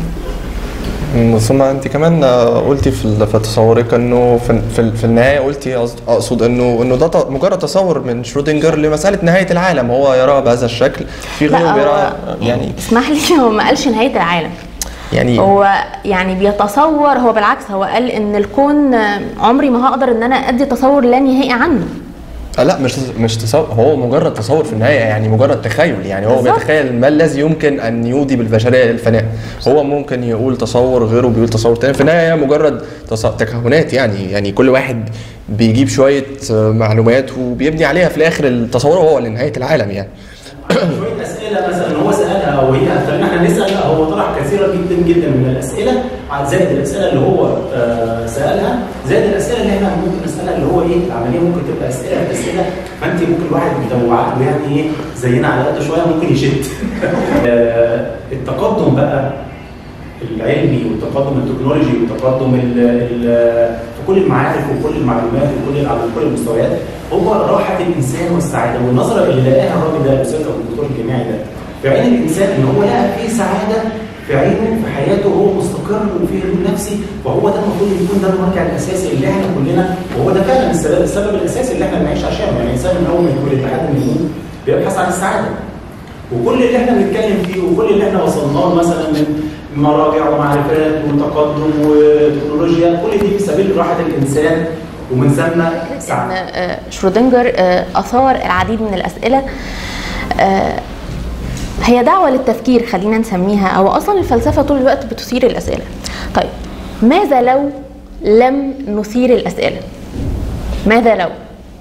[SPEAKER 1] ثم انت كمان آه، قلتي في ال- في تصورك انه في في, في النهايه قلتي قصد- اقصد انه انه ده ت- مجرد تصور من شرودنجر لمساله نهايه العالم هو يراها بهذا الشكل في
[SPEAKER 2] لا
[SPEAKER 1] غيره
[SPEAKER 2] هو
[SPEAKER 1] بيرى يعني
[SPEAKER 2] اسمح لي هو ما قالش نهايه العالم
[SPEAKER 1] يعني
[SPEAKER 2] هو يعني بيتصور هو بالعكس هو قال ان الكون آه، عمري ما هقدر ان انا ادي تصور لا نهائي عنه
[SPEAKER 1] آه لا مش مش تصور هو مجرد تصور في النهايه يعني مجرد تخيل يعني هو
[SPEAKER 2] بالظبط.
[SPEAKER 1] بيتخيل ما الذي يمكن ان يودي بالبشريه للفناء هو ممكن يقول تصور غيره بيقول تصور تاني في النهايه هي مجرد تص- تكهنات يعني يعني كل واحد بيجيب شويه آه، معلومات وبيبني عليها في الاخر التصور هو لنهايه العالم يعني
[SPEAKER 6] شويه اسئله مثلا هو سالها وهي خلينا احنا نسال لا هو طرح كثيره جدا جدا من الاسئله على زائد الاسئله اللي هو آه، سالها زائد الاسئله اللي احنا ممكن نسالها اللي هو ايه العمليه ممكن تبقى اسئله في اسئله فانت ممكن الواحد لو عقله يعني ايه زينا على قد شويه ممكن يشد آه، التقدم بقى العلمي والتقدم التكنولوجي والتقدم ال ال في كل المعارف وكل المعلومات وكل على كل المستويات هو راحه الانسان والسعاده والنظره اللي لقاها الراجل ده الاستاذ او الدكتور الجامعي ده في عين الانسان ان هو لقى فيه سعاده في عينه في حياته هو مستقر وفيه هدوء نفسي فهو ده المفروض يكون ده المرجع الاساسي اللي احنا كلنا وهو ده فعلا السبب, السبب الاساسي اللي احنا بنعيش عشانه يعني الانسان من اول ما يتولد لحد ما يموت بيبحث عن السعاده وكل اللي احنا بنتكلم فيه وكل اللي احنا وصلنا له مثلا من مراجع ومعرفات وتقدم وتكنولوجيا كل دي في سبيل راحه الانسان ومن ثم
[SPEAKER 2] ان
[SPEAKER 6] سعاده
[SPEAKER 2] آه، شرودنجر آه، اثار العديد من الاسئله آه، هي دعوه للتفكير خلينا نسميها او اصلا الفلسفه طول الوقت بتثير الاسئله طيب ماذا لو لم نثير الاسئله ماذا لو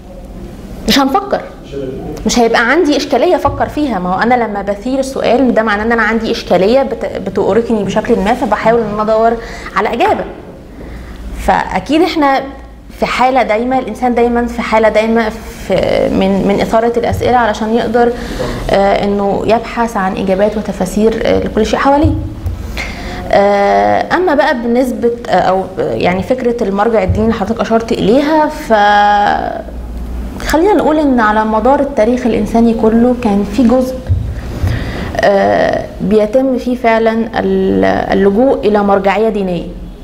[SPEAKER 2] مش هنفكر مش هيبقى عندي اشكاليه افكر فيها ما هو انا لما بثير السؤال ده معناه ان انا عندي اشكاليه بت- بتؤرقني بشكل ما فبحاول ان انا ادور على اجابه فاكيد احنا في حاله دايما الانسان دايما في حاله دايما في من من اثاره الاسئله علشان يقدر آه انه يبحث عن اجابات وتفاسير آه لكل شيء حواليه آه، اما بقى بالنسبه آه، او يعني فكره المرجع الديني اللي حضرتك اشرت اليها ف خلينا نقول ان على مدار التاريخ الانساني كله كان في جزء آه، بيتم فيه فعلا ال- اللجوء الى مرجعيه دينيه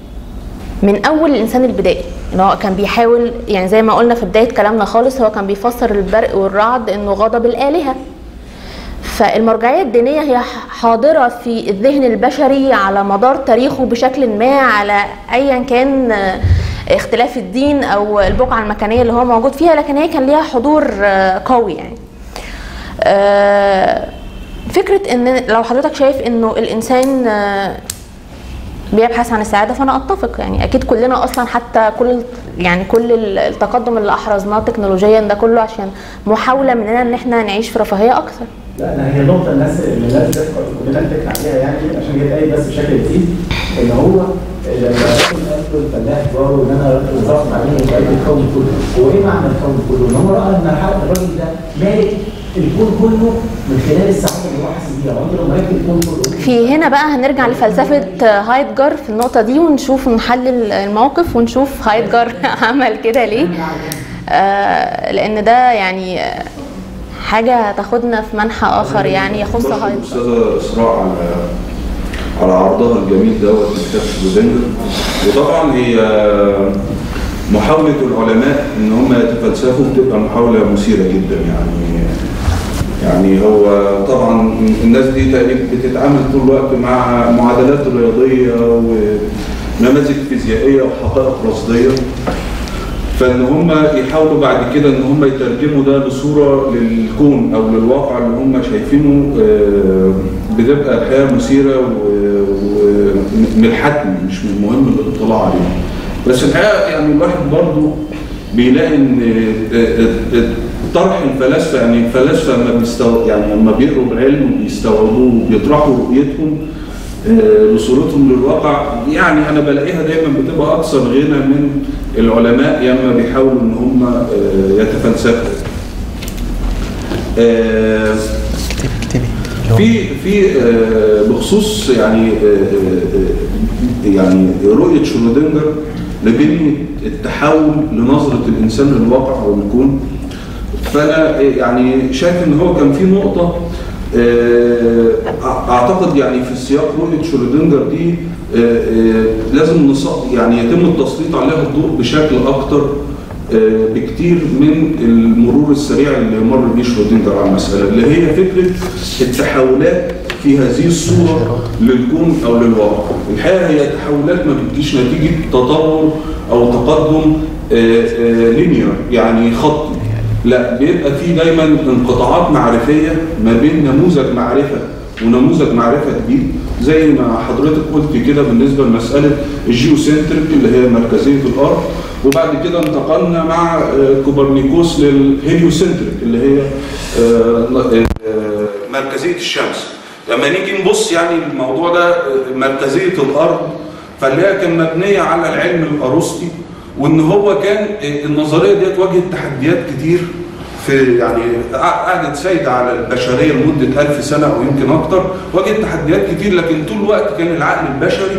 [SPEAKER 2] من اول الانسان البدائي ان هو كان بيحاول يعني زي ما قلنا في بدايه كلامنا خالص هو كان بيفسر البرق والرعد انه غضب الالهه فالمرجعيه الدينيه هي حاضره في الذهن البشري على مدار تاريخه بشكل ما على ايا كان آه، اختلاف الدين او البقعه المكانيه اللي هو موجود فيها لكن هي كان ليها حضور آه، قوي يعني آه، فكره ان لو حضرتك شايف انه الانسان آه، بيبحث عن السعاده فانا اتفق يعني اكيد كلنا اصلا حتى كل يعني كل التقدم اللي احرزناه تكنولوجيا ده كله عشان محاوله مننا ان احنا نعيش في رفاهيه اكثر
[SPEAKER 6] لا انا هي نقطه الناس اللي لازم كلنا نتفق عليها يعني عشان كده قايل بس بشكل جديد ان هو لما يكون قلب الفلاح جاره ان انا ظبط عليه وبقيت الكون كله هو ايه معنى الكون كله؟ ان هو راى ان حق الراجل ده مالك الكون كله من خلال السعاده اللي هو حاسس بيها وانت لو مالك الكون كله
[SPEAKER 2] في هنا بقى هنرجع لفلسفه هايدجر في النقطه دي ونشوف نحلل الموقف ونشوف هايدجر عمل كده ليه آه لان ده يعني آه، حاجه تاخدنا في منحى اخر يعني يخص
[SPEAKER 7] بشكر
[SPEAKER 2] هايدجر
[SPEAKER 7] الاستاذه اسراء على على عرضها الجميل دوت في كتاب شرودنجر وطبعا هي محاولة العلماء ان هم يتفلسفوا بتبقى محاولة مثيرة جدا يعني يعني هو طبعا الناس دي تقريبا بتتعامل طول الوقت مع معادلات رياضية ونماذج فيزيائية وحقائق رصدية فان هم يحاولوا بعد كده ان هم يترجموا ده لصوره للكون او للواقع اللي هم شايفينه آه، بتبقى الحياه مثيره ومن الحتم مش من المهم الاطلاع عليه بس الحقيقه يعني الواحد برضه بيلاقي ان آه، آه، آه، طرح الفلاسفه يعني الفلاسفه لما بيستو يعني لما بيقروا العلم وبيستوعبوه وبيطرحوا رؤيتهم آه، لصورتهم للواقع يعني انا بلاقيها دايما بتبقى اكثر غنى من العلماء لما بيحاولوا ان هم آه، يتفلسفوا. آه، في في آه، بخصوص يعني آه، آه، يعني رؤيه شرودنجر لبنيه التحول لنظره الانسان للواقع او الكون فانا يعني شايف ان هو كان في نقطه آه، اعتقد يعني في سياق رؤيه شرودنجر دي آه، آه، لازم نص- يعني يتم التسليط عليها الضوء بشكل اكتر آه، بكتير من المرور السريع اللي مر بيه شرودنجر على المساله اللي هي فكره التحولات في هذه الصوره للكون او للواقع. الحقيقه هي تحولات ما بتجيش نتيجه تطور او تقدم لينير يعني خطي لا بيبقى في دايما انقطاعات معرفيه ما بين نموذج معرفه ونموذج معرفه جديد زي ما حضرتك قلت كده بالنسبه لمساله الجيوسنتريك اللي هي مركزيه الارض وبعد كده انتقلنا مع آه، كوبرنيكوس للهيليوسنتريك اللي هي آه، آه، مركزيه الشمس لما نيجي نبص يعني الموضوع ده آه، مركزيه الارض فاللي كان مبنيه على العلم الارسطي وان هو كان النظريه ديت واجهت تحديات كتير في يعني قعدت سايده على البشريه لمده ألف سنه او يمكن اكتر واجهت تحديات كتير لكن طول الوقت كان العقل البشري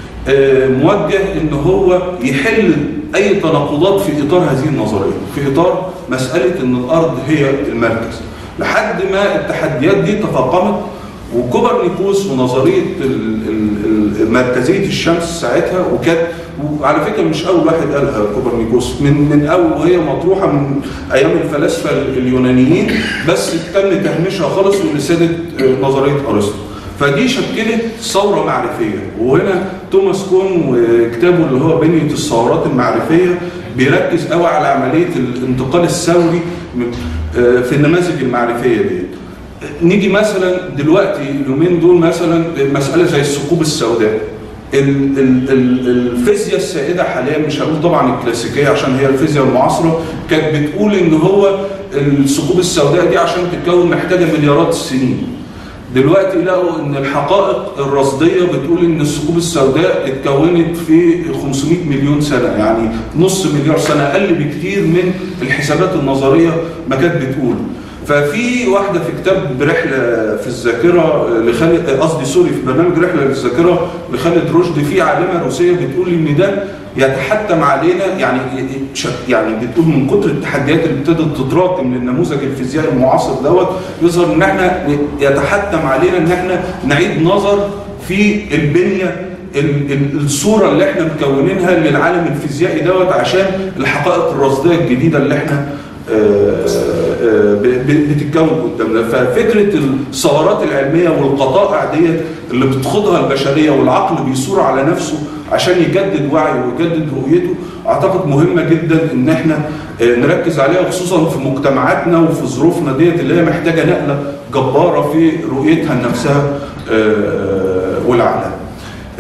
[SPEAKER 7] آه، موجه ان هو يحل اي تناقضات في اطار هذه النظريه في اطار مساله ان الارض هي المركز لحد ما التحديات دي تفاقمت وكوبرنيكوس ونظريه ال- ال- ال- مركزيه الشمس ساعتها وكانت وعلى فكره مش اول واحد قالها كوبرنيكوس من من اول وهي مطروحه من ايام الفلاسفه اليونانيين بس تم تهميشها خالص واللي سادت آه، نظريه ارسطو فدي شكلت ثوره معرفيه وهنا توماس كون وكتابه اللي هو بنيه الثورات المعرفيه بيركز قوي على عمليه الانتقال الثوري من- آه، في النماذج المعرفيه دي نيجي مثلا دلوقتي اليومين دول مثلا مساله زي الثقوب السوداء ال- ال- ال- الفيزياء السائده حاليا مش هقول طبعا الكلاسيكيه عشان هي الفيزياء المعاصره كانت بتقول ان هو الثقوب السوداء دي عشان تتكون محتاجه مليارات السنين دلوقتي لقوا ان الحقائق الرصديه بتقول ان الثقوب السوداء اتكونت في 500 مليون سنه يعني نص مليار سنه اقل بكتير من الحسابات النظريه ما كانت بتقول ففي واحده في كتاب رحله في الذاكره لخالد قصدي سوري في برنامج رحله للذاكره لخالد رشدي في عالمه روسيه بتقول ان ده يتحتم علينا يعني يعني بتقول من كتر التحديات اللي ابتدت تتراكم للنموذج الفيزيائي المعاصر دوت يظهر ان احنا يتحتم علينا ان احنا نعيد نظر في البنيه ال- ال- الصوره اللي احنا مكونينها للعالم الفيزيائي دوت عشان الحقائق الرصديه الجديده اللي احنا آه، آه، ب- ب- بتتكون قدامنا ففكره الثورات العلميه والقطائع ديت اللي بتخوضها البشريه والعقل بيثور على نفسه عشان يجدد وعيه ويجدد رؤيته اعتقد مهمه جدا ان احنا آه، نركز عليها خصوصا في مجتمعاتنا وفي ظروفنا ديت اللي هي محتاجه نقله جباره في رؤيتها لنفسها آه، والعالم.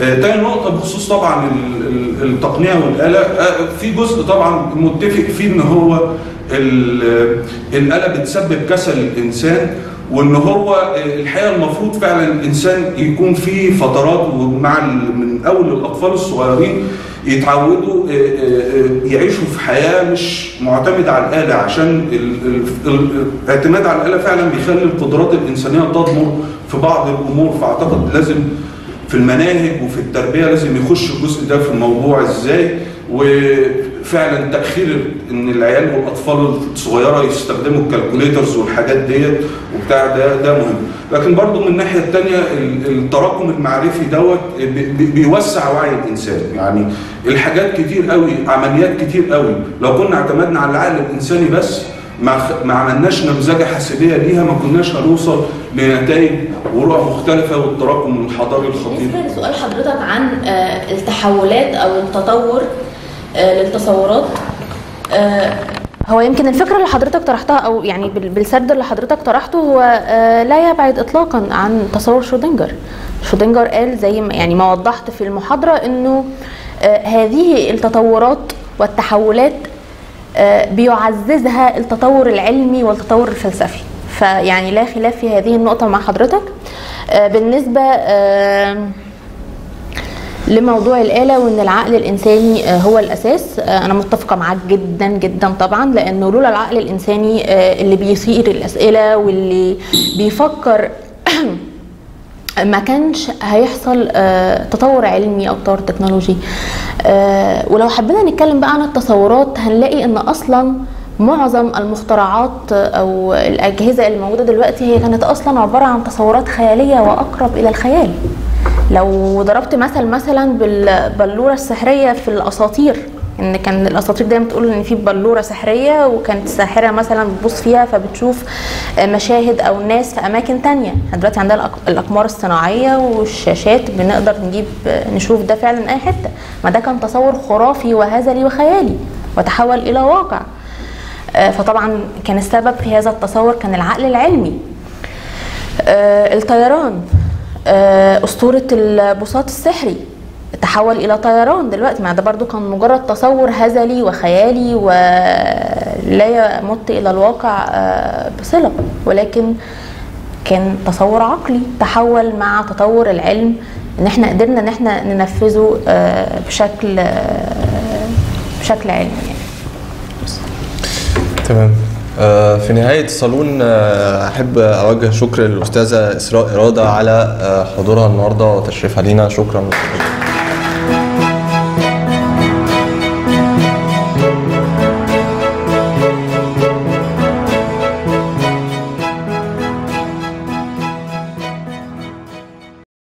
[SPEAKER 7] آه، تاني نقطة بخصوص طبعا ال- ال- التقنية والآلة آه، في جزء طبعا متفق فيه ان هو ال- الآلة بتسبب كسل الإنسان وان هو آه، الحقيقة المفروض فعلا الإنسان يكون في فترات ومع ال- من أول الأطفال الصغيرين يتعودوا آه، آه، آه، يعيشوا في حياة مش معتمدة على الآلة عشان ال- ال- ال- الاعتماد على الآلة فعلا بيخلي القدرات الإنسانية تضمر في بعض الأمور فأعتقد لازم في المناهج وفي التربيه لازم يخش الجزء ده في الموضوع ازاي وفعلا تاخير ان العيال والاطفال الصغيره يستخدموا الكالكوليترز والحاجات ديت وبتاع ده ده مهم لكن برضو من الناحيه الثانيه التراكم المعرفي دوت بي- بي- بيوسع وعي الانسان يعني الحاجات كتير قوي عمليات كتير قوي لو كنا اعتمدنا على العقل الانساني بس ما خ- ما عملناش نمذجه حاسبيه ليها ما كناش هنوصل لنتائج ورؤى مختلفه والتراكم الحضاري الخطير
[SPEAKER 3] بالنسبه لسؤال حضرتك عن آه، التحولات او التطور آه، للتصورات آه،
[SPEAKER 2] هو يمكن الفكره اللي حضرتك طرحتها او يعني بال- بالسرد اللي حضرتك طرحته هو آه، لا يبعد اطلاقا عن تصور شرودنجر شرودنجر قال زي ما يعني ما وضحت في المحاضره انه آه، هذه التطورات والتحولات آه، بيعززها التطور العلمي والتطور الفلسفي فيعني لا خلاف في هذه النقطه مع حضرتك آه، بالنسبه آه، لموضوع الآلة وإن العقل الإنساني آه، هو الأساس آه، أنا متفقة معاك جدا جدا طبعا لأنه لولا العقل الإنساني آه، اللي بيثير الأسئلة واللي بيفكر ما كانش هيحصل آه، تطور علمي او تطور تكنولوجي آه، ولو حبينا نتكلم بقى عن التصورات هنلاقي ان اصلا معظم المخترعات او الاجهزه اللي موجوده دلوقتي هي كانت اصلا عباره عن تصورات خياليه واقرب الى الخيال لو ضربت مثل مثلا بالبلوره السحريه في الاساطير ان كان الاساطير دايما بتقول ان في بلوره سحريه وكانت الساحره مثلا بتبص فيها فبتشوف مشاهد او ناس في اماكن تانية احنا دلوقتي عندنا الأق- الاقمار الصناعيه والشاشات بنقدر نجيب نشوف ده فعلا اي حته ما ده كان تصور خرافي وهزلي وخيالي وتحول الى واقع آه، فطبعا كان السبب في هذا التصور كان العقل العلمي آه، الطيران آه، أسطورة البساط السحري تحول إلى طيران دلوقتي ما ده برضو كان مجرد تصور هزلي وخيالي ولا يمت إلى الواقع آه، بصلة ولكن كان تصور عقلي تحول مع تطور العلم ان احنا قدرنا ان احنا ننفذه آه، بشكل آه، بشكل علمي يعني.
[SPEAKER 1] تمام آه، في نهاية الصالون آه، أحب أوجه شكر للأستاذة إسراء إرادة على آه، حضورها النهاردة وتشريفها لينا شكرا